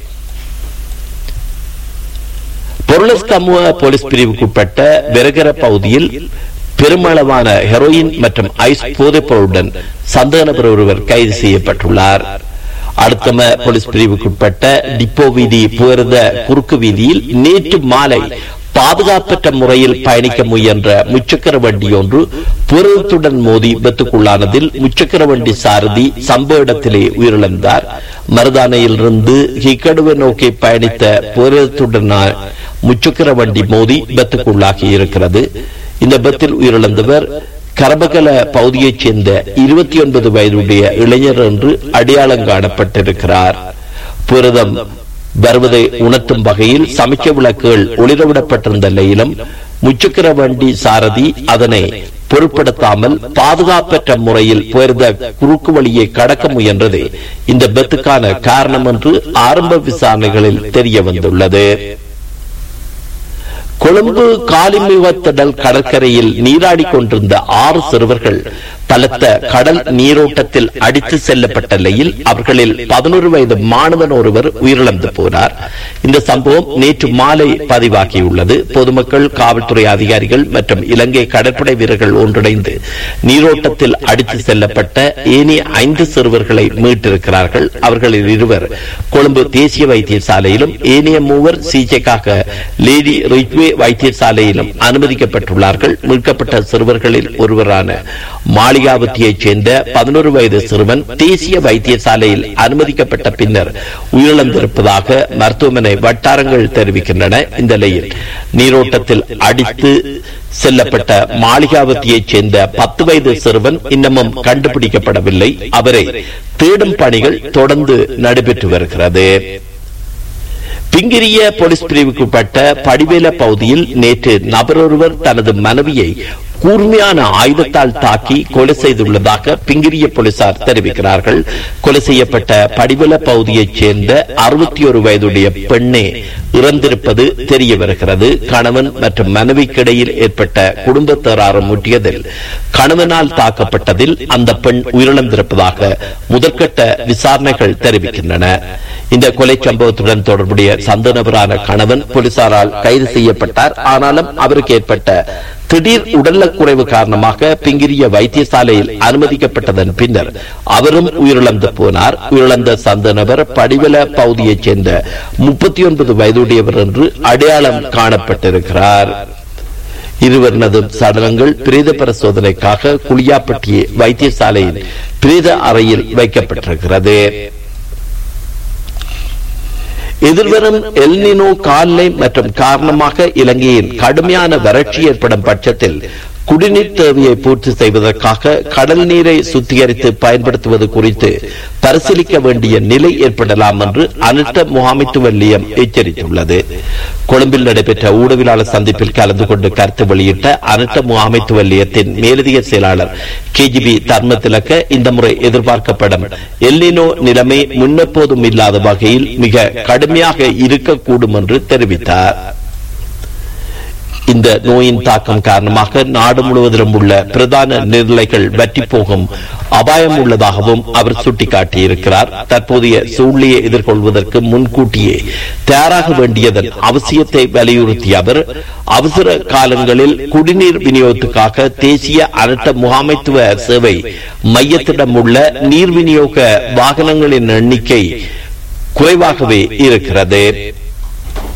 பொருளஸ்கமுவ போலீஸ் பிரிவுக்குட்பட்ட வெரகர பகுதியில் பெருமளவான ஹெரோயின் மற்றும் ஐஸ் போதைப் பொருளுடன் சந்தேக நபர் ஒருவர் கைது செய்யப்பட்டுள்ளார் அடுத்தம போலீஸ் பிரிவுக்குட்பட்ட டிப்போ வீதி புகர்ந்த குறுக்கு வீதியில் நேற்று மாலை பாதுகாப்பற்ற முறையில் பயணிக்க முயன்ற முச்சக்கர வண்டி ஒன்று புரதத்துடன் மோதி விபத்துக்குள்ளானதில் முச்சக்கர வண்டி சாரதி சம்பவ இடத்திலே உயிரிழந்தார் மருதானையிலிருந்து ஹிக்கடுவை நோக்கி பயணித்த புரதத்துடன் முச்சக்கர வண்டி மோதி விபத்துக்குள்ளாகி இருக்கிறது இந்த விபத்தில் உயிரிழந்தவர் கரபகல பகுதியைச் சேர்ந்த இருபத்தி ஒன்பது வயதுடைய இளைஞர் என்று அடையாளம் காணப்பட்டிருக்கிறார் புரதம் வருவதை உணர்த்தும் வகையில் சமைக்க விளக்குகள் ஒளிரவிடப்பட்டிருந்த நிலையிலும் முச்சக்கர வண்டி சாரதி அதனை பொருட்படுத்தாமல் பாதுகாப்பற்ற முறையில் போயிருந்த குறுக்கு வழியை கடக்க முயன்றதே இந்த பெத்துக்கான காரணம் என்று ஆரம்ப விசாரணைகளில் தெரிய வந்துள்ளது கொழும்பு காலிமுகத்திடல் கடற்கரையில் நீராடி கொண்டிருந்த ஆறு சிறுவர்கள் பலத்த கடல் நீரோட்டத்தில் அடித்து செல்லப்பட்ட நிலையில் அவர்களில் பதினோரு வயது மாணவன் ஒருவர் உயிரிழந்து போனார் இந்த சம்பவம் நேற்று மாலை பதிவாகியுள்ளது பொதுமக்கள் காவல்துறை அதிகாரிகள் மற்றும் இலங்கை கடற்படை வீரர்கள் ஒன்றிணைந்து நீரோட்டத்தில் அடித்து செல்லப்பட்ட ஏனைய ஐந்து சிறுவர்களை மீட்டிருக்கிறார்கள் அவர்களில் இருவர் கொழும்பு தேசிய வைத்தியசாலையிலும் ஏனைய மூவர் சிகிச்சைக்காக லேடி ரிட்வே வைத்தியசாலையிலும் அனுமதிக்கப்பட்டுள்ளார்கள் மீட்கப்பட்ட சிறுவர்களில் ஒருவரான மாளிகாவத்தியைச் சேர்ந்த பதினோரு வயது சிறுவன் தேசிய வைத்தியசாலையில் அனுமதிக்கப்பட்ட பின்னர் உயிரிழந்திருப்பதாக மருத்துவமனை வட்டாரங்கள் தெரிவிக்கின்றன இந்த நிலையில் நீரோட்டத்தில் அடித்து செல்லப்பட்ட மாளிகாவத்தியைச் சேர்ந்த பத்து வயது சிறுவன் இன்னமும் கண்டுபிடிக்கப்படவில்லை அவரை தேடும் பணிகள் தொடர்ந்து நடைபெற்று வருகிறது பிங்கிரிய போலீஸ் பிரிவுக்குட்பட்ட படிவேல பகுதியில் நேற்று நபரொருவர் தனது மனைவியை கூர்மையான ஆயுதத்தால் தாக்கி கொலை செய்துள்ளதாக பிங்கிரிய போலீசார் தெரிவிக்கிறார்கள் கொலை செய்யப்பட்ட படிவல பகுதியைச் சேர்ந்த அறுபத்தி ஒரு வயதுடைய பெண்ணே இறந்திருப்பது தெரிய வருகிறது கணவன் மற்றும் மனைவிக்கிடையில் ஏற்பட்ட குடும்ப தகராறு முற்றியதில் கணவனால் தாக்கப்பட்டதில் அந்த பெண் உயிரிழந்திருப்பதாக முதற்கட்ட விசாரணைகள் தெரிவிக்கின்றன இந்த கொலை சம்பவத்துடன் தொடர்புடைய சந்த நபரான கணவன் போலீசாரால் கைது செய்யப்பட்டார் ஆனாலும் அவருக்கு ஏற்பட்ட திடீர் உடல்நலக்குறைவு காரணமாக பிங்கிரிய வைத்தியசாலையில் அனுமதிக்கப்பட்டதன் பின்னர் அவரும் உயிரிழந்து போனார் உயிரிழந்த சந்த நபர் படிவல பகுதியைச் சேர்ந்த முப்பத்தி ஒன்பது வயதுடையவர் என்று அடையாளம் காணப்பட்டிருக்கிறார் இருவரினது சடலங்கள் பிரேத பரிசோதனைக்காக குளியாப்பட்டிய வைத்தியசாலையின் பிரேத அறையில் வைக்கப்பட்டிருக்கிறது எதிர்வரும் எல்னினோ காலநிலை மற்றும் காரணமாக இலங்கையின் கடுமையான வறட்சி ஏற்படும் பட்சத்தில் குடிநீர் தேவையை பூர்த்தி செய்வதற்காக கடல் நீரை சுத்திகரித்து பயன்படுத்துவது குறித்து பரிசீலிக்க வேண்டிய நிலை ஏற்படலாம் என்று அனர்த்த முகாமைத்துவ நிலையம் எச்சரித்துள்ளது கொழும்பில் நடைபெற்ற ஊடகவியலாளர் சந்திப்பில் கலந்து கொண்டு கருத்து வெளியிட்ட அனர்த்த முகாமைத்துவ நிலையத்தின் மேலதிக செயலாளர் கேஜிபி தர்ம திலக்க இந்த முறை எதிர்பார்க்கப்படும் எல்லினோ நிலைமை முன்னெப்போதும் இல்லாத வகையில் மிக கடுமையாக இருக்கக்கூடும் என்று தெரிவித்தார் இந்த நோயின் தாக்கம் காரணமாக நாடு முழுவதிலும் உள்ள பிரதான நீர்நிலைகள் வற்றி போகும் அபாயம் உள்ளதாகவும் அவர் சுட்டிக்காட்டியிருக்கிறார் தற்போதைய சூழ்நிலையை எதிர்கொள்வதற்கு முன்கூட்டியே தயாராக வேண்டியதன் அவசியத்தை வலியுறுத்திய அவர் அவசர காலங்களில் குடிநீர் விநியோகத்துக்காக தேசிய அனர்த்த முகாமைத்துவ சேவை மையத்திடம் உள்ள நீர் விநியோக வாகனங்களின் எண்ணிக்கை குறைவாகவே இருக்கிறது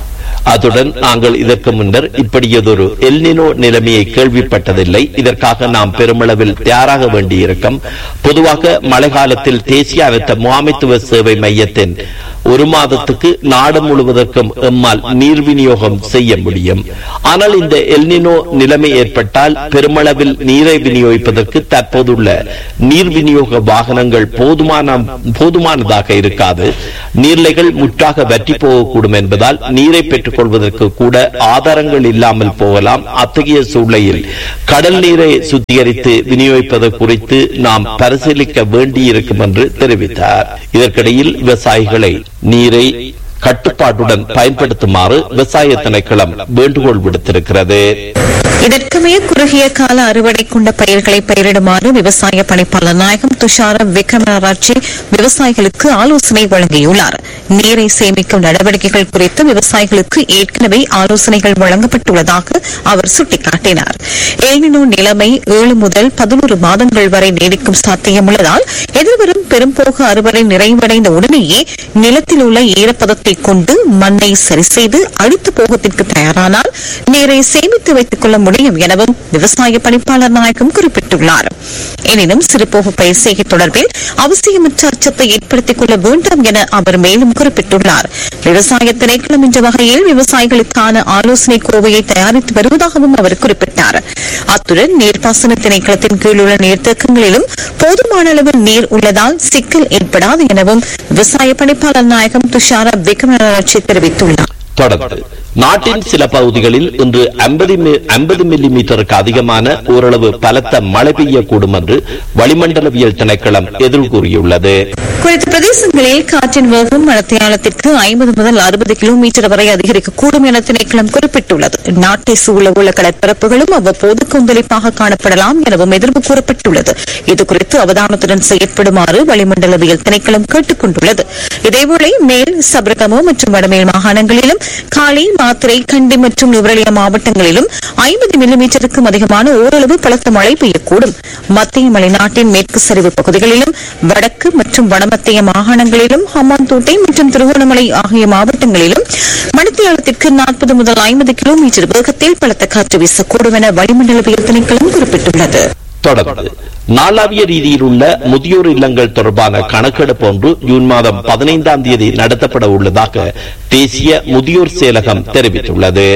அத்துடன் நாங்கள் இதற்கு முன்னர் இப்படியதொரு எல்னினோ நிலைமையை கேள்விப்பட்டதில்லை இதற்காக நாம் பெருமளவில் தயாராக வேண்டியிருக்கும் பொதுவாக மழை காலத்தில் தேசிய அனைத்த முகாமைத்துவ சேவை மையத்தின் ஒரு மாதத்துக்கு நாடு முழுவதற்கும் எம்மால் நீர் விநியோகம் செய்ய முடியும் ஆனால் இந்த எல்னினோ நிலைமை ஏற்பட்டால் பெருமளவில் நீரை விநியோகிப்பதற்கு தற்போதுள்ள நீர் விநியோக வாகனங்கள் போதுமான போதுமானதாக இருக்காது நீர்லைகள் முற்றாக வற்றி போகக்கூடும் என்பதால் நீரை பெற்றுக் கொள்வதற்கு கூட ஆதாரங்கள் இல்லாமல் போகலாம் அத்தகைய சூழ்நிலையில் கடல் நீரை சுத்திகரித்து விநியோகிப்பது குறித்து நாம் பரிசீலிக்க வேண்டியிருக்கும் என்று தெரிவித்தார் இதற்கிடையில் விவசாயிகளை நீரை கட்டுப்பாட்டுடன் பயன்படுத்துமாறு விவசாய திணைக்களம் வேண்டுகோள் விடுத்திருக்கிறது இதற்குமே குறுகிய கால அறுவடை கொண்ட பயிர்களை பயிரிடுமாறு விவசாய பணிப்பாளர் நாயகம் துஷார விக்ரமராட்சி விவசாயிகளுக்கு ஆலோசனை வழங்கியுள்ளார் நீரை சேமிக்கும் நடவடிக்கைகள் குறித்து விவசாயிகளுக்கு ஏற்கனவே ஆலோசனைகள் வழங்கப்பட்டுள்ளதாக அவர் சுட்டிக்காட்டினார் ஏனினோ நிலைமை ஏழு முதல் பதினோரு மாதங்கள் வரை நீடிக்கும் சாத்தியமுள்ளதால் எதிர்வரும் பெரும்போக அறுவடை நிறைவடைந்த உடனேயே நிலத்தில் உள்ள ஈரப்பதத்தை கொண்டு மண்ணை சரி செய்து அடுத்த போகத்திற்கு தயாரானால் நீரை சேமித்து வைத்துக் கொள்ள முடியும் எனவும் விவசாய பணிப்பாளர் நாயகம் குறிப்பிட்டுள்ளார் எனினும் சிறுபோக பயிர் செய்கை தொடர்பில் அவசியமற்ற அச்சத்தை ஏற்படுத்திக் கொள்ள வேண்டாம் என அவர் மேலும் குறிப்பிட்டுள்ளார் விவசாய திணைக்களம் என்ற வகையில் விவசாயிகளுக்கான ஆலோசனை கோவையை தயாரித்து வருவதாகவும் அவர் குறிப்பிட்டார் அத்துடன் நீர்ப்பாசன திணைக்களத்தின் கீழ் உள்ள நீர்த்தேக்கங்களிலும் போதுமான அளவு நீர் உள்ளதால் சிக்கல் ஏற்படாது எனவும் விவசாய பணிப்பாளர் நாயகம் துஷார விக்ரமராட்சி தெரிவித்துள்ளார் தொடர்ந்து நாட்டின் சில பகுதிகளில் இன்று ஐம்பது மில்லி மீட்டருக்கு அதிகமான ஓரளவு பலத்த மழை பெய்யக்கூடும் என்று வளிமண்டலவியல் திணைக்களம் எதிர் கூறியுள்ளது குறித்த பிரதேசங்களில் காற்றின் வேகம் மணத்தியாலத்திற்கு ஐம்பது முதல் அறுபது கிலோமீட்டர் வரை அதிகரிக்கக்கூடும் என திணைக்களம் குறிப்பிட்டுள்ளது நாட்டை சூழ உள்ள கடற்பரப்புகளும் அவ்வப்போது கொந்தளிப்பாக காணப்படலாம் எனவும் எதிர்ப்பு கூறப்பட்டுள்ளது இதுகுறித்து அவதானத்துடன் செயற்படுமாறு வளிமண்டலவியல் திணைக்களம் கேட்டுக் கொண்டுள்ளது இதேவேளை மேல் சபரகமோ மற்றும் வடமேல் மாகாணங்களிலும் காலி மாத்திரை கண்டி மற்றும் நுவரெலியா மாவட்டங்களிலும் ஐம்பது மில்லிமீட்டருக்கும் அதிகமான ஓரளவு பலத்த மழை பெய்யக்கூடும் மத்திய மலைநாட்டின் மேற்கு சரிவு பகுதிகளிலும் வடக்கு மற்றும் வடமத்திய மாகாணங்களிலும் ஹம்மாந்தோட்டை மற்றும் திருகோணமலை ஆகிய மாவட்டங்களிலும் மணித்தியாலத்திற்கு நாற்பது முதல் ஐம்பது கிலோமீட்டர் வேகத்தில் பலத்த காற்று வீசக்கூடும் என வளிமண்டலவியல் திணைக்களம் குறிப்பிட்டுள்ளது தொடர்ந்து நாளாவிய ரீதியில் உள்ள முதியோர் இல்லங்கள் தொடர்பான கணக்கெடுப்பு ஒன்று ஜூன் மாதம் பதினைந்தாம் தேதி நடத்தப்பட உள்ளதாக தேசிய முதியோர் செயலகம் தெரிவித்துள்ளது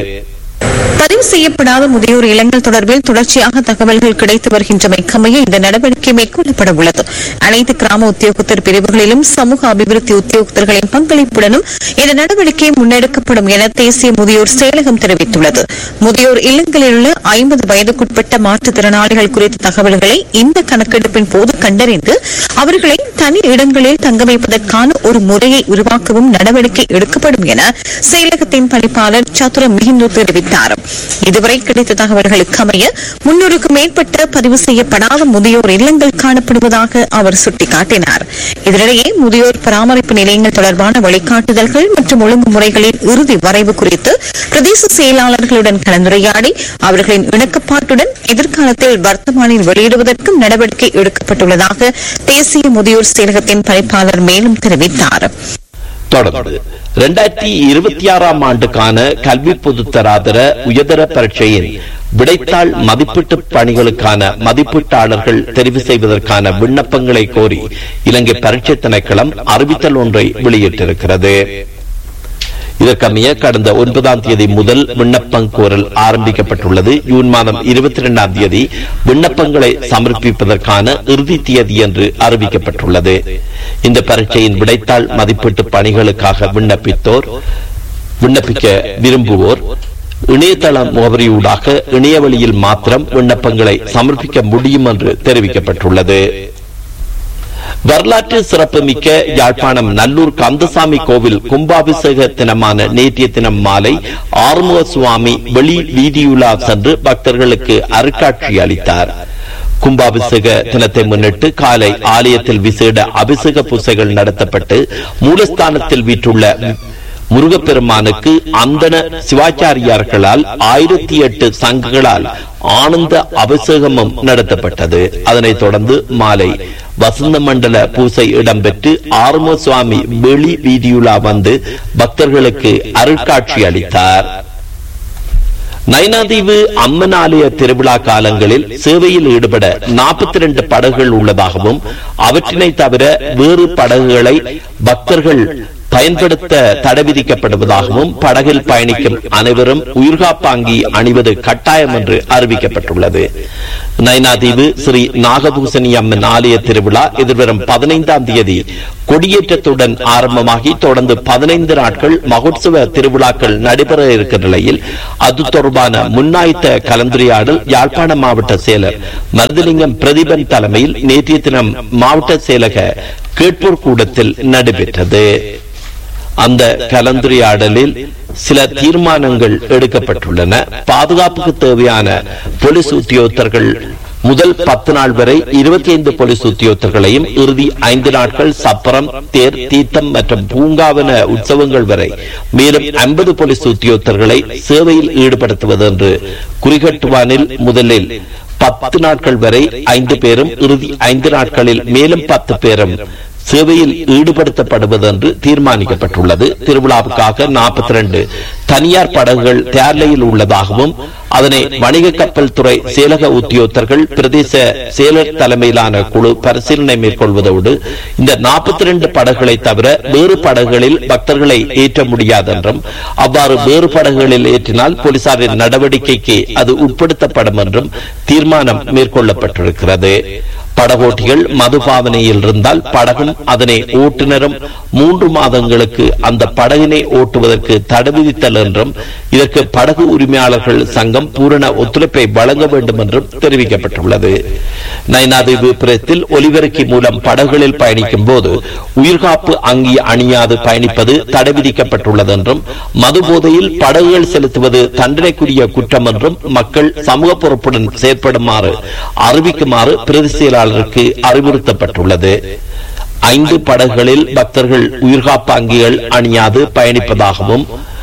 பதிவு செய்யப்படாத முதியோர் இல்லங்கள் தொடர்பில் தொடர்ச்சியாக தகவல்கள் கிடைத்து வருகின்றமைக்கமைய இந்த நடவடிக்கை மேற்கொள்ளப்பட உள்ளது அனைத்து கிராம உத்தியோகத்தர் பிரிவுகளிலும் சமூக அபிவிருத்தி உத்தியோகத்தர்களின் பங்களிப்புடனும் இந்த நடவடிக்கை முன்னெடுக்கப்படும் என தேசிய முதியோர் செயலகம் தெரிவித்துள்ளது முதியோர் இல்லங்களில் உள்ள ஐம்பது வயதுக்குட்பட்ட மாற்றுத்திறனாளிகள் குறித்த தகவல்களை இந்த கணக்கெடுப்பின் போது கண்டறிந்து அவர்களை தனி இடங்களில் தங்க வைப்பதற்கான ஒரு முறையை உருவாக்கவும் நடவடிக்கை எடுக்கப்படும் என செயலகத்தின் பணிப்பாளர் சதுர மிகிந்து தெரிவித்தார் இதுவரை கிடைத்த தகவல்களுக்கு அமைய முன்னூறுக்கும் மேற்பட்ட பதிவு செய்யப்படாத முதியோர் இல்லங்கள் காணப்படுவதாக அவர் சுட்டிக்காட்டினார் இதனிடையே முதியோர் பராமரிப்பு நிலையங்கள் தொடர்பான வழிகாட்டுதல்கள் மற்றும் ஒழுங்குமுறைகளின் இறுதி வரைவு குறித்து பிரதேச செயலாளர்களுடன் கலந்துரையாடி அவர்களின் இணக்கப்பாட்டுடன் எதிர்காலத்தில் வர்த்தமானில் வெளியிடுவதற்கும் நடவடிக்கை எடுக்கப்பட்டுள்ளதாக தேசிய முதியோர் செயலகத்தின் பணிப்பாளர் மேலும் தெரிவித்தார் தொடர்ந்து இரண்டாயிரத்தி இருபத்தி ஆறாம் ஆண்டுக்கான கல்வி பொதுத்தராதர உயர்தர பரீட்சையின் விடைத்தாள் மதிப்பீட்டு பணிகளுக்கான மதிப்பீட்டாளர்கள் தெரிவு செய்வதற்கான விண்ணப்பங்களை கோரி இலங்கை பரீட்சை திணைக்களம் அறிவித்தல் ஒன்றை வெளியிட்டிருக்கிறது இதற்கமைய கடந்த ஒன்பதாம் தேதி முதல் விண்ணப்பம் கோரல் ஆரம்பிக்கப்பட்டுள்ளது ஜூன் மாதம் இருபத்தி இரண்டாம் தேதி விண்ணப்பங்களை சமர்ப்பிப்பதற்கான இறுதி தேதி என்று அறிவிக்கப்பட்டுள்ளது இந்த பரீட்சையின் விடைத்தாள் மதிப்பீட்டு பணிகளுக்காக விண்ணப்பித்தோர் விண்ணப்பிக்க விரும்புவோர் இணையதள முகவரியூடாக இணையவழியில் மாத்திரம் விண்ணப்பங்களை சமர்ப்பிக்க முடியும் என்று தெரிவிக்கப்பட்டுள்ளது வரலாற்று சிறப்புமிக்க யாழ்ப்பாணம் நல்லூர் கந்தசாமி கோவில் கும்பாபிஷேக தினமான நேற்றைய தினம் மாலை ஆறுமுக சுவாமி வெளி வீதியுலா சென்று பக்தர்களுக்கு அருட்காட்சி அளித்தார் கும்பாபிஷேக தினத்தை முன்னிட்டு காலை ஆலயத்தில் விசேட அபிஷேக பூசைகள் நடத்தப்பட்டு மூலஸ்தானத்தில் வீற்றுள்ள முருகப்பெருமானுக்கு அந்தன சிவாச்சாரியார்களால் ஆயிரத்தி எட்டு சங்குகளால் ஆனந்த அபிஷேகமும் நடத்தப்பட்டது அதனைத் தொடர்ந்து மாலை வசந்த மண்டல பூசை இடம்பெற்று ஆறும சுவாமி வெளி வீதியுலா வந்து பக்தர்களுக்கு அருட்காட்சி அளித்தார் நைனாதீவு அம்மன் ஆலய திருவிழா காலங்களில் சேவையில் ஈடுபட நாற்பத்தி ரெண்டு படகுகள் உள்ளதாகவும் அவற்றினை தவிர வேறு படகுகளை பக்தர்கள் பயன்படுத்த தடை விதிக்கப்படுவதாகவும் படகில் பயணிக்கும் அனைவரும் உயிர்காப்பாங்கி அணிவது கட்டாயம் என்று அறிவிக்கப்பட்டுள்ளது நைனாதீவு ஸ்ரீ நாகபூசணி அம்மன் ஆலய திருவிழா எதிர்வரும் பதினைந்தாம் தேதி கொடியேற்றத்துடன் ஆரம்பமாகி தொடர்ந்து பதினைந்து நாட்கள் மகோத்சவ திருவிழாக்கள் நடைபெற இருக்கிற நிலையில் அது தொடர்பான முன்னாய்த்த கலந்துரையாடல் யாழ்ப்பாண மாவட்ட செயலர் மருதலிங்கம் பிரதீபன் தலைமையில் நேற்றைய தினம் மாவட்ட செயலக கேட்போர் கூடத்தில் நடைபெற்றது அந்த கலந்துரையாடலில் சில தீர்மானங்கள் எடுக்கப்பட்டுள்ளன பாதுகாப்புக்கு தேவையான போலீஸ் உத்தியோகத்தர்கள் முதல் பத்து நாள் வரை இருபத்தி ஐந்து போலீஸ் உத்தியோகத்தர்களையும் இறுதி ஐந்து நாட்கள் சப்பரம் தேர் தீர்த்தம் மற்றும் பூங்காவன உற்சவங்கள் வரை மேலும் ஐம்பது போலீஸ் உத்தியோகத்தர்களை சேவையில் ஈடுபடுத்துவது என்று குறிகட்டுவானில் முதலில் பத்து நாட்கள் வரை ஐந்து பேரும் இறுதி ஐந்து நாட்களில் மேலும் பத்து பேரும் சேவையில் ஈடுபடுத்தப்படுவது என்று தீர்மானிக்கப்பட்டுள்ளது திருவிழாவுக்காக நாற்பத்தி ரெண்டு தனியார் படகுகள் தேர்லையில் உள்ளதாகவும் அதனை வணிக கப்பல் துறை செயலக உத்தியோகத்தர்கள் பிரதேச செயலர் தலைமையிலான குழு பரிசீலனை மேற்கொள்வதோடு இந்த நாற்பத்தி ரெண்டு படகுகளை தவிர வேறு படகுகளில் பக்தர்களை ஏற்ற முடியாது என்றும் அவ்வாறு வேறு படகுகளில் ஏற்றினால் போலீசாரின் நடவடிக்கைக்கு அது உட்படுத்தப்படும் என்றும் தீர்மானம் மேற்கொள்ளப்பட்டிருக்கிறது படகோட்டிகள் மதுபாவனையில் இருந்தால் படகும் அதனை ஓட்டுநரும் மூன்று மாதங்களுக்கு அந்த படகினை ஓட்டுவதற்கு தடை விதித்தல் என்றும் இதற்கு படகு உரிமையாளர்கள் சங்கம் பூரண ஒத்துழைப்பை வழங்க வேண்டும் என்றும் தெரிவிக்கப்பட்டுள்ளது நைனாதீவு பிரத்தில் ஒலிபெருக்கி மூலம் படகுகளில் பயணிக்கும் போது உயிர்காப்பு அங்கி அணியாது பயணிப்பது தடை விதிக்கப்பட்டுள்ளது என்றும் மது போதையில் படகுகள் செலுத்துவது தண்டனைக்குரிய குற்றம் என்றும் மக்கள் சமூக பொறுப்புடன் செயற்படுமாறு அறிவிக்குமாறு பிரதி செயலாளருக்கு அறிவுறுத்தப்பட்டுள்ளது ஐந்து படகுகளில் பக்தர்கள் உயிர்காப்பாங்கிகள் அணியாது பயணிப்பதாகவும்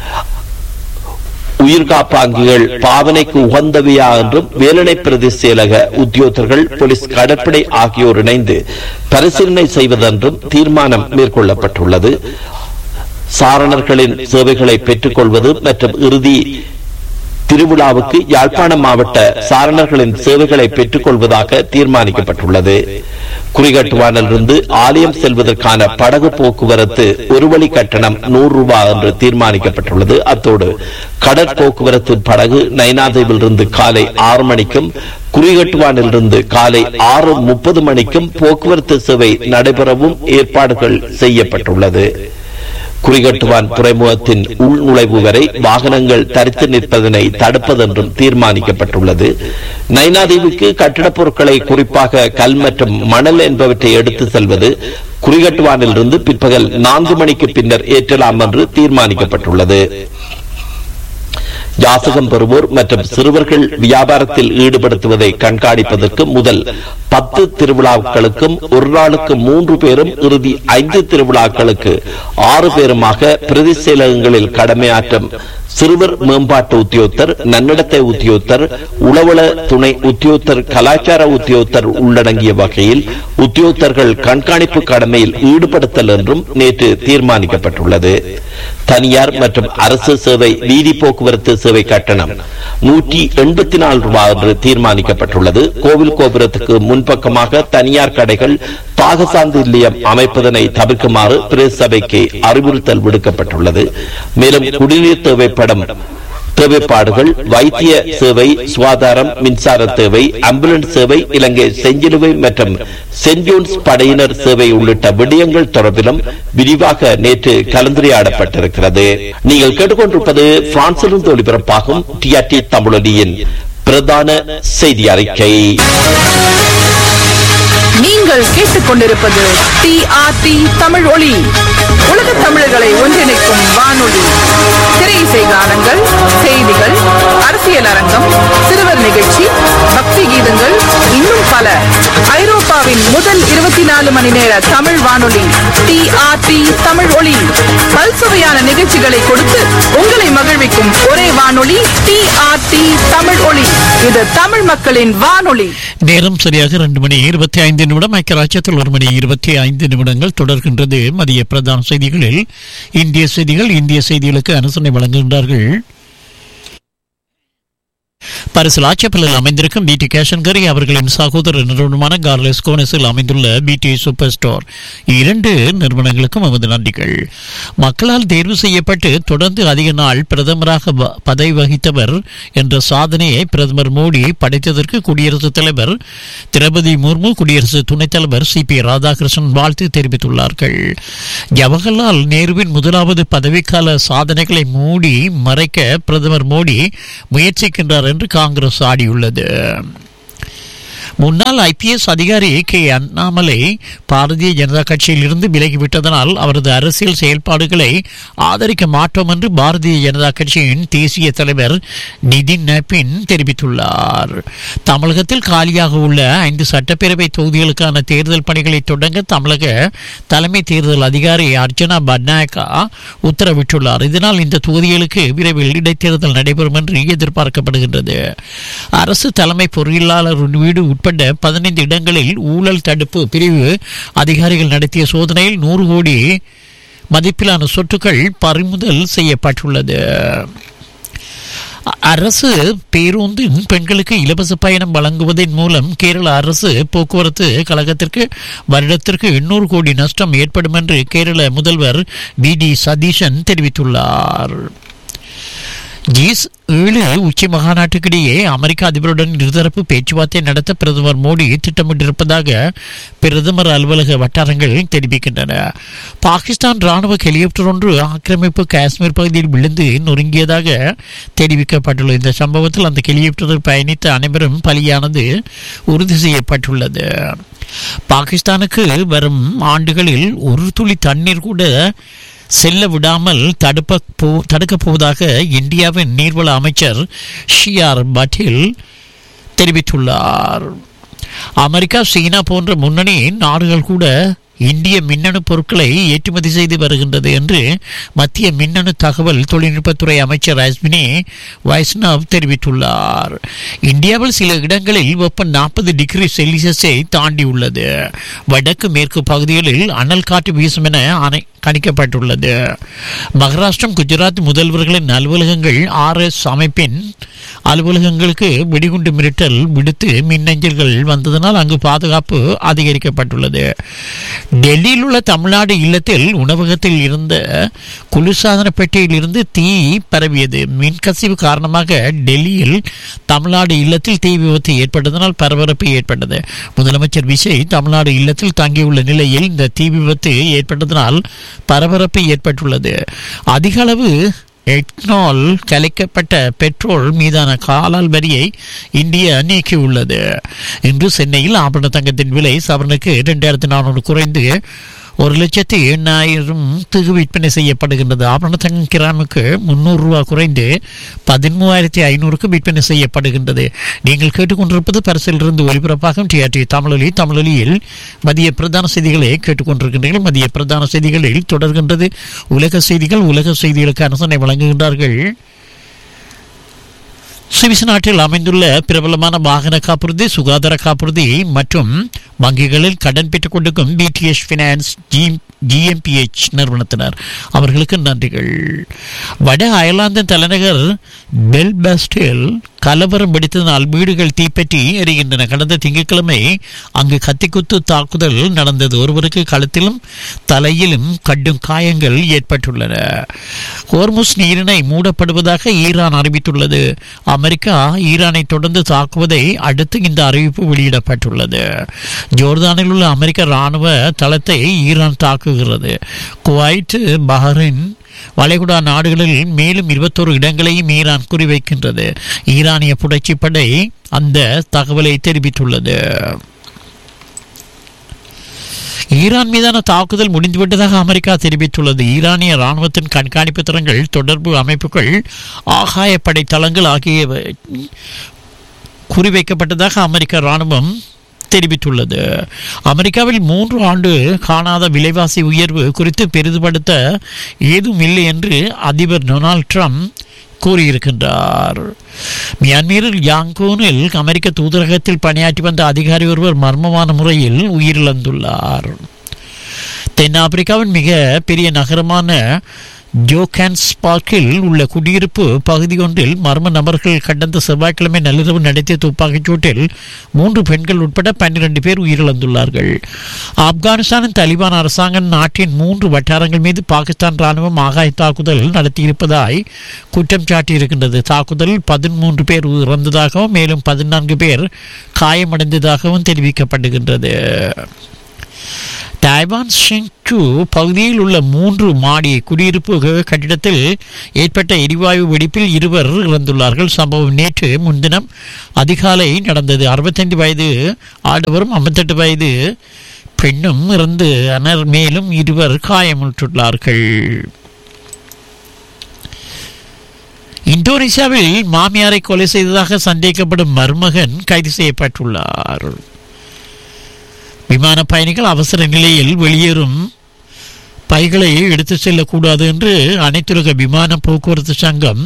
உயிர்காப்பாங்கிகள் பாவனைக்கு உகந்தவையா என்றும் வேலனை பிரதி செயலக உத்தியோகர்கள் போலீஸ் கடற்படை ஆகியோர் இணைந்து பரிசீலனை செய்வதென்றும் தீர்மானம் மேற்கொள்ளப்பட்டுள்ளது சாரணர்களின் சேவைகளை பெற்றுக் கொள்வது மற்றும் இறுதி திருவிழாவுக்கு யாழ்ப்பாணம் மாவட்ட சாரணர்களின் சேவைகளை பெற்றுக் கொள்வதாக தீர்மானிக்கப்பட்டுள்ளது குறிகட்டுவானிலிருந்து ஆலயம் செல்வதற்கான படகு போக்குவரத்து ஒரு வழி கட்டணம் நூறு ரூபாய் என்று தீர்மானிக்கப்பட்டுள்ளது அத்தோடு கடற்போக்குவரத்து படகு நைனாதீவிலிருந்து காலை ஆறு மணிக்கும் குறிகட்டுவானிலிருந்து காலை ஆறு முப்பது மணிக்கும் போக்குவரத்து சேவை நடைபெறவும் ஏற்பாடுகள் செய்யப்பட்டுள்ளது குறிகட்டுவான் துறைமுகத்தின் உள் நுழைவு வரை வாகனங்கள் தரித்து நிற்பதனை தடுப்பதென்றும் தீர்மானிக்கப்பட்டுள்ளது நைனாதீவுக்கு கட்டிடப் பொருட்களை குறிப்பாக கல் மற்றும் மணல் என்பவற்றை எடுத்து செல்வது குறிகட்டுவானிலிருந்து பிற்பகல் நான்கு மணிக்கு பின்னர் ஏற்றலாம் என்று தீர்மானிக்கப்பட்டுள்ளது யாசகம் பெறுவோர் மற்றும் சிறுவர்கள் வியாபாரத்தில் ஈடுபடுத்துவதை கண்காணிப்பதற்கு முதல் பத்து திருவிழாக்களுக்கும் ஒரு நாளுக்கு மூன்று பேரும் இறுதி ஐந்து திருவிழாக்களுக்கு ஆறு பேருமாக பிரதி செயலகங்களில் கடமையாற்றும் சிறுவர் மேம்பாட்டு உத்தியோகத்தர் நன்னடத்தை உத்தியோகத்தர் உளவள துணை உத்தியோகத்தர் கலாச்சார உத்தியோகத்தர் உள்ளடங்கிய வகையில் உத்தியோகத்தர்கள் கண்காணிப்பு கடமையில் ஈடுபடுத்தல் என்றும் நேற்று தீர்மானிக்கப்பட்டுள்ளது தனியார் மற்றும் அரசு சேவை வீதி போக்குவரத்து சேவை கட்டணம் நூற்றி எண்பத்தி நாலு ரூபாய் என்று தீர்மானிக்கப்பட்டுள்ளது கோவில் கோபுரத்துக்கு முன்பக்கமாக தனியார் கடைகள் பாகசாந்தி நிலையம் அமைப்பதனை தவிர்க்குமாறு பிரதேச சபைக்கு அறிவுறுத்தல் விடுக்கப்பட்டுள்ளது மேலும் குடிநீர் தேவைப்படும் தேவைப்பாடுகள் வைத்திய சேவை சுகாதாரம் மின்சார தேவை ஆம்புலன்ஸ் சேவை இலங்கை செஞ்சிலுவை மற்றும் சென்ட் ஜோன்ஸ் படையினர் சேவை உள்ளிட்ட விடயங்கள் தொடர்பிலும் விரிவாக நேற்று கலந்துரையாடப்பட்டிருக்கிறது நீங்கள் கேட்டுக்கொண்டிருப்பது பிரான்சிலிருந்து ஒலிபரப்பாகும் டிஆர்டி தமிழொலியின் பிரதான செய்தி அறிக்கை நீங்கள் கேட்டுக்கொண்டிருப்பது டிஆர்டி தமிழ் ஒளி உலக தமிழர்களை ஒன்றிணைக்கும் வானொலி திரை இசை கானங்கள் செய்திகள் அரசியல் அரங்கம் சிறுவர் நிகழ்ச்சி பக்தி கீதங்கள் இன்னும் பல ஐரோப்பாவின் உலகின் முதல் இருபத்தி நாலு மணி நேர தமிழ் வானொலி டிஆர்டி தமிழ் ஒளி பல்சுவையான நிகழ்ச்சிகளை கொடுத்து உங்களை மகிழ்விக்கும் ஒரே வானொலி டிஆர்டி தமிழ் ஒளி இது தமிழ் மக்களின் வானொலி நேரம் சரியாக ரெண்டு மணி இருபத்தி ஐந்து நிமிடம் ஐக்கியராஜ்யத்தில் ஒரு மணி இருபத்தி ஐந்து நிமிடங்கள் தொடர்கின்றது மதிய பிரதான செய்திகளில் இந்திய செய்திகள் இந்திய செய்திகளுக்கு அனுசரணை வழங்குகின்றார்கள் பரிசில் ஆச்சப்பலில் அமைந்திருக்கும் பிடி கேஷன்கரி அவர்களின் சகோதர நிறுவனமான கார்லெஸ் கோனஸில் அமைந்துள்ள பிடி சூப்பர் ஸ்டோர் இரண்டு நிறுவனங்களுக்கும் நமது நன்றிகள் மக்களால் தேர்வு செய்யப்பட்டு தொடர்ந்து அதிக நாள் பிரதமராக வ- பதவி வகித்தவர் என்ற சாதனையை பிரதமர் மோடி படைத்ததற்கு குடியரசுத் தலைவர் திரௌபதி முர்மு குடியரசு துணைத் தலைவர் சி பி ராதாகிருஷ்ணன் வாழ்த்து தெரிவித்துள்ளார்கள் ஜவஹர்லால் நேருவின் முதலாவது பதவிக்கால சாதனைகளை மூடி மறைக்க பிரதமர் மோடி முயற்சிக்கின்றார் என்று காங்கிரஸ் ஆடியுள்ளது முன்னாள் ஐபிஎஸ் அதிகாரி கே அண்ணாமலை பாரதிய ஜனதா கட்சியில் இருந்து விலகிவிட்டதனால் அவரது அரசியல் செயல்பாடுகளை ஆதரிக்க மாட்டோம் என்று பாரதிய ஜனதா கட்சியின் தேசிய தலைவர் நிதின் நபின் தெரிவித்துள்ளார் தமிழகத்தில் காலியாக உள்ள ஐந்து சட்டப்பேரவை தொகுதிகளுக்கான தேர்தல் பணிகளை தொடங்க தமிழக தலைமை தேர்தல் அதிகாரி அர்ச்சனா பட்நாயக்கா உத்தரவிட்டுள்ளார் இதனால் இந்த தொகுதிகளுக்கு விரைவில் இடைத்தேர்தல் நடைபெறும் என்று எதிர்பார்க்கப்படுகின்றது அரசு தலைமை பொறியியலாளர் வீடு உட்பட பதினைந்து இடங்களில் ஊழல் தடுப்பு பிரிவு அதிகாரிகள் நடத்திய சோதனையில் நூறு கோடி மதிப்பிலான சொத்துக்கள் பறிமுதல் செய்யப்பட்டுள்ளது அரசு பேருந்தின் பெண்களுக்கு இலவச பயணம் வழங்குவதன் மூலம் கேரள அரசு போக்குவரத்து கழகத்திற்கு வருடத்திற்கு எண்ணூறு கோடி நஷ்டம் ஏற்படும் என்று கேரள முதல்வர் வி டி சதீஷன் தெரிவித்துள்ளார் ஜீஸ் ஏழு உச்சி மகாநாட்டுக்கிடையே அமெரிக்க அதிபருடன் இருதரப்பு பேச்சுவார்த்தை நடத்த பிரதமர் மோடி திட்டமிட்டிருப்பதாக பிரதமர் அலுவலக வட்டாரங்கள் தெரிவிக்கின்றன பாகிஸ்தான் ராணுவ ஹெலிகாப்டர் ஒன்று ஆக்கிரமிப்பு காஷ்மீர் பகுதியில் விழுந்து நொறுங்கியதாக தெரிவிக்கப்பட்டுள்ளது இந்த சம்பவத்தில் அந்த ஹெலிகாப்டரில் பயணித்த அனைவரும் பலியானது உறுதி செய்யப்பட்டுள்ளது பாகிஸ்தானுக்கு வரும் ஆண்டுகளில் ஒரு துளி தண்ணீர் கூட செல்ல விடாமல் தடுப்ப போ தடுக்கப் போவதாக இந்தியாவின் நீர்வள அமைச்சர் ஷியார் பட்டில் தெரிவித்துள்ளார் அமெரிக்கா சீனா போன்ற முன்னணி நாடுகள் கூட இந்திய மின்னணு பொருட்களை ஏற்றுமதி செய்து வருகின்றது என்று மத்திய மின்னணு தகவல் தொழில்நுட்பத்துறை அமைச்சர் அஸ்வினி வைஷ்ணவ் தெரிவித்துள்ளார் இந்தியாவில் சில இடங்களில் வெப்பம் நாற்பது டிகிரி செல்சியஸை தாண்டியுள்ளது வடக்கு மேற்கு பகுதிகளில் அனல் காற்று வீசும் என அனை கணிக்கப்பட்டுள்ளது மகாராஷ்டிரம் குஜராத் முதல்வர்களின் அலுவலகங்கள் ஆர்எஸ் அமைப்பின் அலுவலகங்களுக்கு வெடிகுண்டு மிரட்டல் விடுத்து மின்னஞ்சல்கள் வந்ததனால் அங்கு பாதுகாப்பு அதிகரிக்கப்பட்டுள்ளது டெல்லியில் உள்ள தமிழ்நாடு இல்லத்தில் உணவகத்தில் இருந்த குளிர்சாதன பெட்டியில் இருந்து தீ பரவியது மின்கசிவு காரணமாக டெல்லியில் தமிழ்நாடு இல்லத்தில் தீ விபத்து ஏற்பட்டதனால் பரபரப்பு ஏற்பட்டது முதலமைச்சர் விஜய் தமிழ்நாடு இல்லத்தில் தங்கியுள்ள நிலையில் இந்த தீ விபத்து ஏற்பட்டதனால் பரபரப்பு ஏற்பட்டுள்ளது அதிக அளவு எட்னால் கலைக்கப்பட்ட பெட்ரோல் மீதான காலால் வரியை இந்தியா நீக்கியுள்ளது இன்று சென்னையில் ஆபரண தங்கத்தின் விலை சவரனுக்கு இரண்டாயிரத்தி நானூறு குறைந்து ஒரு லட்சத்தி எண்ணாயிரம் திகு விற்பனை செய்யப்படுகின்றது ஆபரண தங்கம் கிராமுக்கு முந்நூறு ரூபா குறைந்து பதிமூவாயிரத்தி ஐநூறுக்கு விற்பனை செய்யப்படுகின்றது நீங்கள் கேட்டுக்கொண்டிருப்பது பரிசிலிருந்து ஒலிபரப்பாகும் டிஆர்டி தமிழொலி தமிழொலியில் மதிய பிரதான செய்திகளை கேட்டுக்கொண்டிருக்கின்றீர்கள் மதிய பிரதான செய்திகளில் தொடர்கின்றது உலக செய்திகள் உலக செய்திகளுக்கு அனுசரணை வழங்குகின்றார்கள் சுவிஸ் நாட்டில் அமைந்துள்ள பிரபலமான வாகன காப்புறுதி சுகாதார காப்புறுதி மற்றும் வங்கிகளில் கடன் பெற்றுக் கொண்டிருக்கும் பிடிஎஸ் ஃபினான்ஸ் ஜி ஜிஎம்பிஎச் நிறுவனத்தினர் அவர்களுக்கு நன்றிகள் வட அயர்லாந்தின் தலைநகர் பெல்பஸ்டில் கலவரம் வெடித்ததனால் வீடுகள் தீப்பற்றி எரிகின்றன கடந்த திங்கட்கிழமை அங்கு கத்திக்குத்து தாக்குதல் நடந்தது ஒருவருக்கு கழுத்திலும் தலையிலும் கடும் காயங்கள் ஏற்பட்டுள்ளன ஹோர்முஸ் நீரிணை மூடப்படுவதாக ஈரான் அறிவித்துள்ளது அமெரிக்கா ஈரானை தொடர்ந்து தாக்குவதை அடுத்து இந்த அறிவிப்பு வெளியிடப்பட்டுள்ளது ஜோர்தானில் உள்ள அமெரிக்க ராணுவ தளத்தை ஈரான் தாக்குகிறது குவைட் பஹ்ரைன் வளைகுடா நாடுகளில் மேலும் இருபத்தோரு இடங்களையும் ஈரான் குறிவைக்கின்றது ஈரானிய புரட்சிப் படை அந்த தகவலை தெரிவித்துள்ளது ஈரான் மீதான தாக்குதல் முடிந்துவிட்டதாக அமெரிக்கா தெரிவித்துள்ளது ஈரானிய ராணுவத்தின் கண்காணிப்பு திறன்கள் தொடர்பு அமைப்புகள் ஆகாயப்படை தளங்கள் ஆகியவை குறிவைக்கப்பட்டதாக அமெரிக்க ராணுவம் தெரிவித்துள்ளது அமெரிக்காவில் மூன்று ஆண்டு காணாத விலைவாசி உயர்வு குறித்து பெரிதுபடுத்த ஏதும் இல்லை என்று அதிபர் டொனால்ட் ட்ரம்ப் கூறியிருக்கின்றார் மியான்மரில் யாங்கூனில் அமெரிக்க தூதரகத்தில் பணியாற்றி வந்த அதிகாரி ஒருவர் மர்மமான முறையில் உயிரிழந்துள்ளார் தென்னாப்பிரிக்காவின் மிக பெரிய நகரமான ஜோகான்ஸ் பார்க்கில் உள்ள குடியிருப்பு பகுதி ஒன்றில் மர்ம நபர்கள் கடந்த செவ்வாய்க்கிழமை நள்ளிரவு நடத்திய துப்பாக்கிச் சூட்டில் மூன்று பெண்கள் உட்பட பன்னிரண்டு பேர் உயிரிழந்துள்ளார்கள் ஆப்கானிஸ்தானின் தலிபான் அரசாங்கம் நாட்டின் மூன்று வட்டாரங்கள் மீது பாகிஸ்தான் ராணுவம் ஆகாய தாக்குதல் நடத்தியிருப்பதாய் குற்றம் சாட்டியிருக்கின்றது தாக்குதலில் பதிமூன்று பேர் இறந்ததாகவும் மேலும் பதினான்கு பேர் காயமடைந்ததாகவும் தெரிவிக்கப்படுகின்றது டைவான் ஷிங்கு பகுதியில் உள்ள மூன்று மாடி குடியிருப்பு கட்டிடத்தில் ஏற்பட்ட எரிவாயு வெடிப்பில் இருவர் இறந்துள்ளார்கள் சம்பவம் நேற்று முன்தினம் அதிகாலை நடந்தது அறுபத்தைந்து வயது ஆடவரும் ஐம்பத்தெட்டு வயது பெண்ணும் இறந்து அனர் மேலும் இருவர் காயமுற்றுள்ளார்கள் இந்தோனேசியாவில் மாமியாரை கொலை செய்ததாக சந்தேகிக்கப்படும் மருமகன் கைது செய்யப்பட்டுள்ளார் விமான பயணிகள் அவசர நிலையில் வெளியேறும் பைகளை எடுத்து செல்லக்கூடாது என்று அனைத்துலக விமான போக்குவரத்து சங்கம்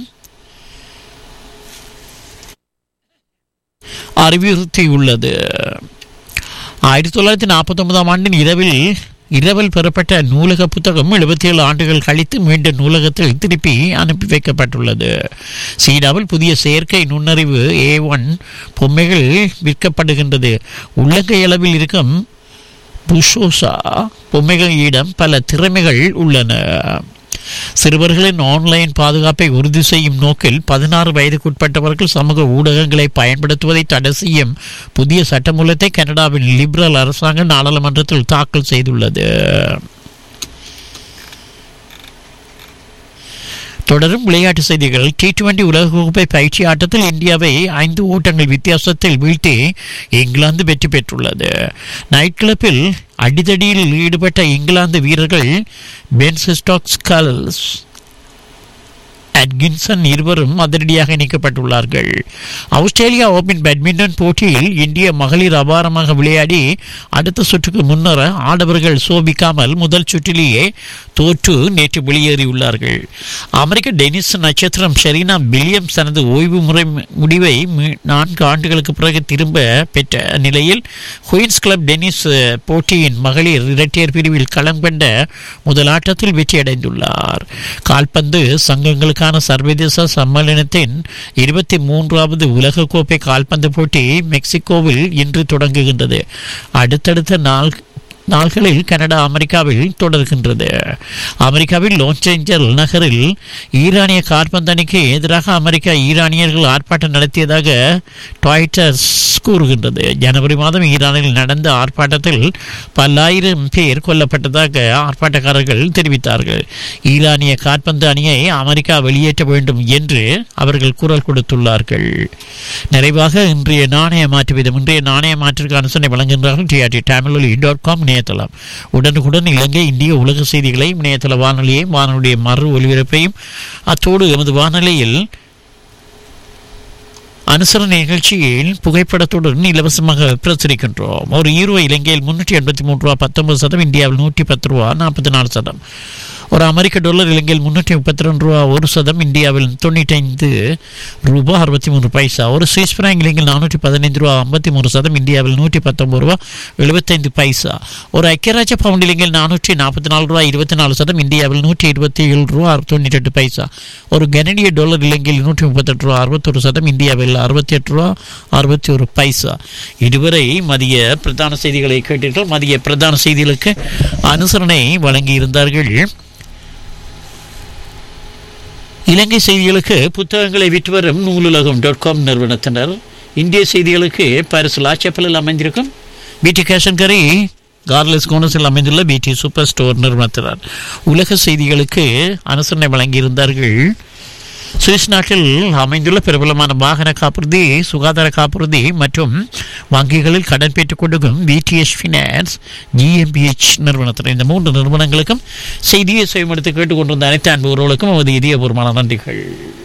அறிவுறுத்தியுள்ளது ஆயிரத்தி தொள்ளாயிரத்தி நாற்பத்தி ஒன்பதாம் ஆண்டின் இரவில் இரவில் பெறப்பட்ட நூலக புத்தகம் எழுபத்தி ஏழு ஆண்டுகள் கழித்து மீண்டும் நூலகத்தில் திருப்பி அனுப்பி வைக்கப்பட்டுள்ளது சீனாவில் புதிய செயற்கை நுண்ணறிவு ஏ ஒன் பொம்மைகள் விற்கப்படுகின்றது உள்ளங்கை அளவில் இருக்கும் புஷோசா பொம்மைகளிடம் பல திறமைகள் உள்ளன சிறுவர்களின் ஆன்லைன் பாதுகாப்பை உறுதி செய்யும் நோக்கில் பதினாறு வயதுக்குட்பட்டவர்கள் சமூக ஊடகங்களை பயன்படுத்துவதை தடை செய்யும் புதிய சட்டமூலத்தை கனடாவின் லிபரல் அரசாங்கம் நாடாளுமன்றத்தில் தாக்கல் செய்துள்ளது தொடரும் விளையாட்டு செய்திகள் டி டுவெண்டி உலகக்கோப்பை பயிற்சி ஆட்டத்தில் இந்தியாவை ஐந்து ஓட்டங்கள் வித்தியாசத்தில் வீழ்த்தி இங்கிலாந்து வெற்றி பெற்றுள்ளது நைட் கிளப்பில் அடிதடியில் ஈடுபட்ட இங்கிலாந்து வீரர்கள் பென்சிஸ்டாக் ஸ்கல்ஸ் அட்கின்சன் இருவரும் அதிரடியாக இணைக்கப்பட்டுள்ளார்கள் ஆஸ்திரேலியா ஓபன் பேட்மிண்டன் போட்டியில் இந்திய மகளிர் அபாரமாக விளையாடி அடுத்த சுற்றுக்கு முன்னர் ஆடவர்கள் சோபிக்காமல் முதல் சுற்றிலேயே தோற்று நேற்று வெளியேறியுள்ளார்கள் அமெரிக்க டென்னிஸ் நட்சத்திரம் ஷெரீனா வில்லியம்ஸ் தனது ஓய்வு முறை முடிவை நான்கு ஆண்டுகளுக்கு பிறகு திரும்ப பெற்ற நிலையில் குயின்ஸ் கிளப் டென்னிஸ் போட்டியின் மகளிர் இரட்டையர் பிரிவில் களம் கண்ட முதல் ஆட்டத்தில் வெற்றியடைந்துள்ளார் கால்பந்து சங்கங்களுக்கான சர்வதேச சம்மேளனத்தின் இருபத்தி மூன்றாவது உலகக்கோப்பை கால்பந்து போட்டி மெக்சிகோவில் இன்று தொடங்குகின்றது அடுத்தடுத்த நாள் நாள்களில் கனடா அமெரிக்காவில் தொடர்கின்றது அமெரிக்காவில் லோன்சேஞ்சர் நகரில் ஈரானிய கார்பந்து அணிக்கு எதிராக அமெரிக்கா ஈரானியர்கள் ஆர்ப்பாட்டம் நடத்தியதாக டாய்டர்ஸ் கூறுகின்றது ஜனவரி மாதம் ஈரானில் நடந்த ஆர்ப்பாட்டத்தில் பல்லாயிரம் பேர் கொல்லப்பட்டதாக ஆர்ப்பாட்டக்காரர்கள் தெரிவித்தார்கள் ஈரானிய கார்பந்து அணியை அமெரிக்கா வெளியேற்ற வேண்டும் என்று அவர்கள் குரல் கொடுத்துள்ளார்கள் நிறைவாக இன்றைய நாணய மாற்று வீதம் இன்றைய நாணய மாற்றிற்கு அனுசரணை வழங்குகின்றார்கள் டிஆர்டி தமிழொலி டாட் காம் இணையதளம் உடனுக்குடன் இலங்கை இந்திய உலக செய்திகளையும் இணையதள வானொலியையும் வானொலிய மறு ஒலிபரப்பையும் அத்தோடு எமது வானொலியில் அனுசரணை நிகழ்ச்சியில் புகைப்படத்துடன் இலவசமாக பிரசுரிக்கின்றோம் ஒரு ஈரோ இலங்கையில் முன்னூற்றி எண்பத்தி மூன்று ரூபா பத்தொன்பது சதம் இந்தியாவில் நூற்றி பத்து ரூபா நாற்பத்தி நாலு சதம் ஒரு அமெரிக்க டாலர் இலங்கையில் முன்னூற்றி முப்பத்தி ரெண்டு ரூபா ஒரு சதம் இந்தியாவில் தொண்ணூற்றி ஐந்து ரூபா அறுபத்தி மூணு பைசா ஒரு சுவிஸ் பிராங்க் இலங்கையில் நானூற்றி பதினைந்து ரூபா ஐம்பத்தி மூணு சதம் இந்தியாவில் நூற்றி பத்தொம்பது ரூபா எழுபத்தைந்து பைசா ஒரு ஐக்கியராஜ்ய பவுண்ட் இலங்கையில் நானூற்றி நாற்பத்தி நாலு ரூபா இருபத்தி நாலு சதம் இந்தியாவில் நூற்றி இருபத்தி ஏழு ரூபா தொண்ணூற்றி எட்டு பைசா ஒரு கனடிய டாலர் இலங்கையில் நூற்றி முப்பத்தெட்டு ரூபா அறுபத்தொரு சதம் இந்தியாவில் அறுபத்தி எட்டு ரூபா அறுபத்தி ஒரு பைசா இதுவரை மதிய பிரதான செய்திகளை கேட்டீர்கள் மதிய பிரதான செய்திகளுக்கு அனுசரணை வழங்கியிருந்தார்கள் இலங்கை செய்திகளுக்கு புத்தகங்களை விற்று வரும் நூலுலகம் டாட் காம் நிறுவனத்தினர் இந்திய செய்திகளுக்கு பாரிஸ் லாச்சப்பலில் அமைந்திருக்கும் பிடி கேஷன்கரி கார்லெஸ் கோனஸில் அமைந்துள்ள பிடி சூப்பர் ஸ்டோர் நிறுவனத்தினர் உலக செய்திகளுக்கு அனுசரணை வழங்கியிருந்தார்கள் சுவிஸ் நாட்டில் அமைந்துள்ள பிரபலமான வாகன காப்புறுதி சுகாதார காப்புறுதி மற்றும் வங்கிகளில் கடன் பெற்றுக் கொடுக்கும் பிடிஎஸ் ஃபினான்ஸ் ஜிஎம்பிஹெச் நிறுவனத்தினர் இந்த மூன்று நிறுவனங்களுக்கும் செய்தியை செய்யமெடுத்து கேட்டுக்கொண்டிருந்த அனைத்து அன்புகளுக்கும் அவரது இதயபூர்வமான நன்றிகள்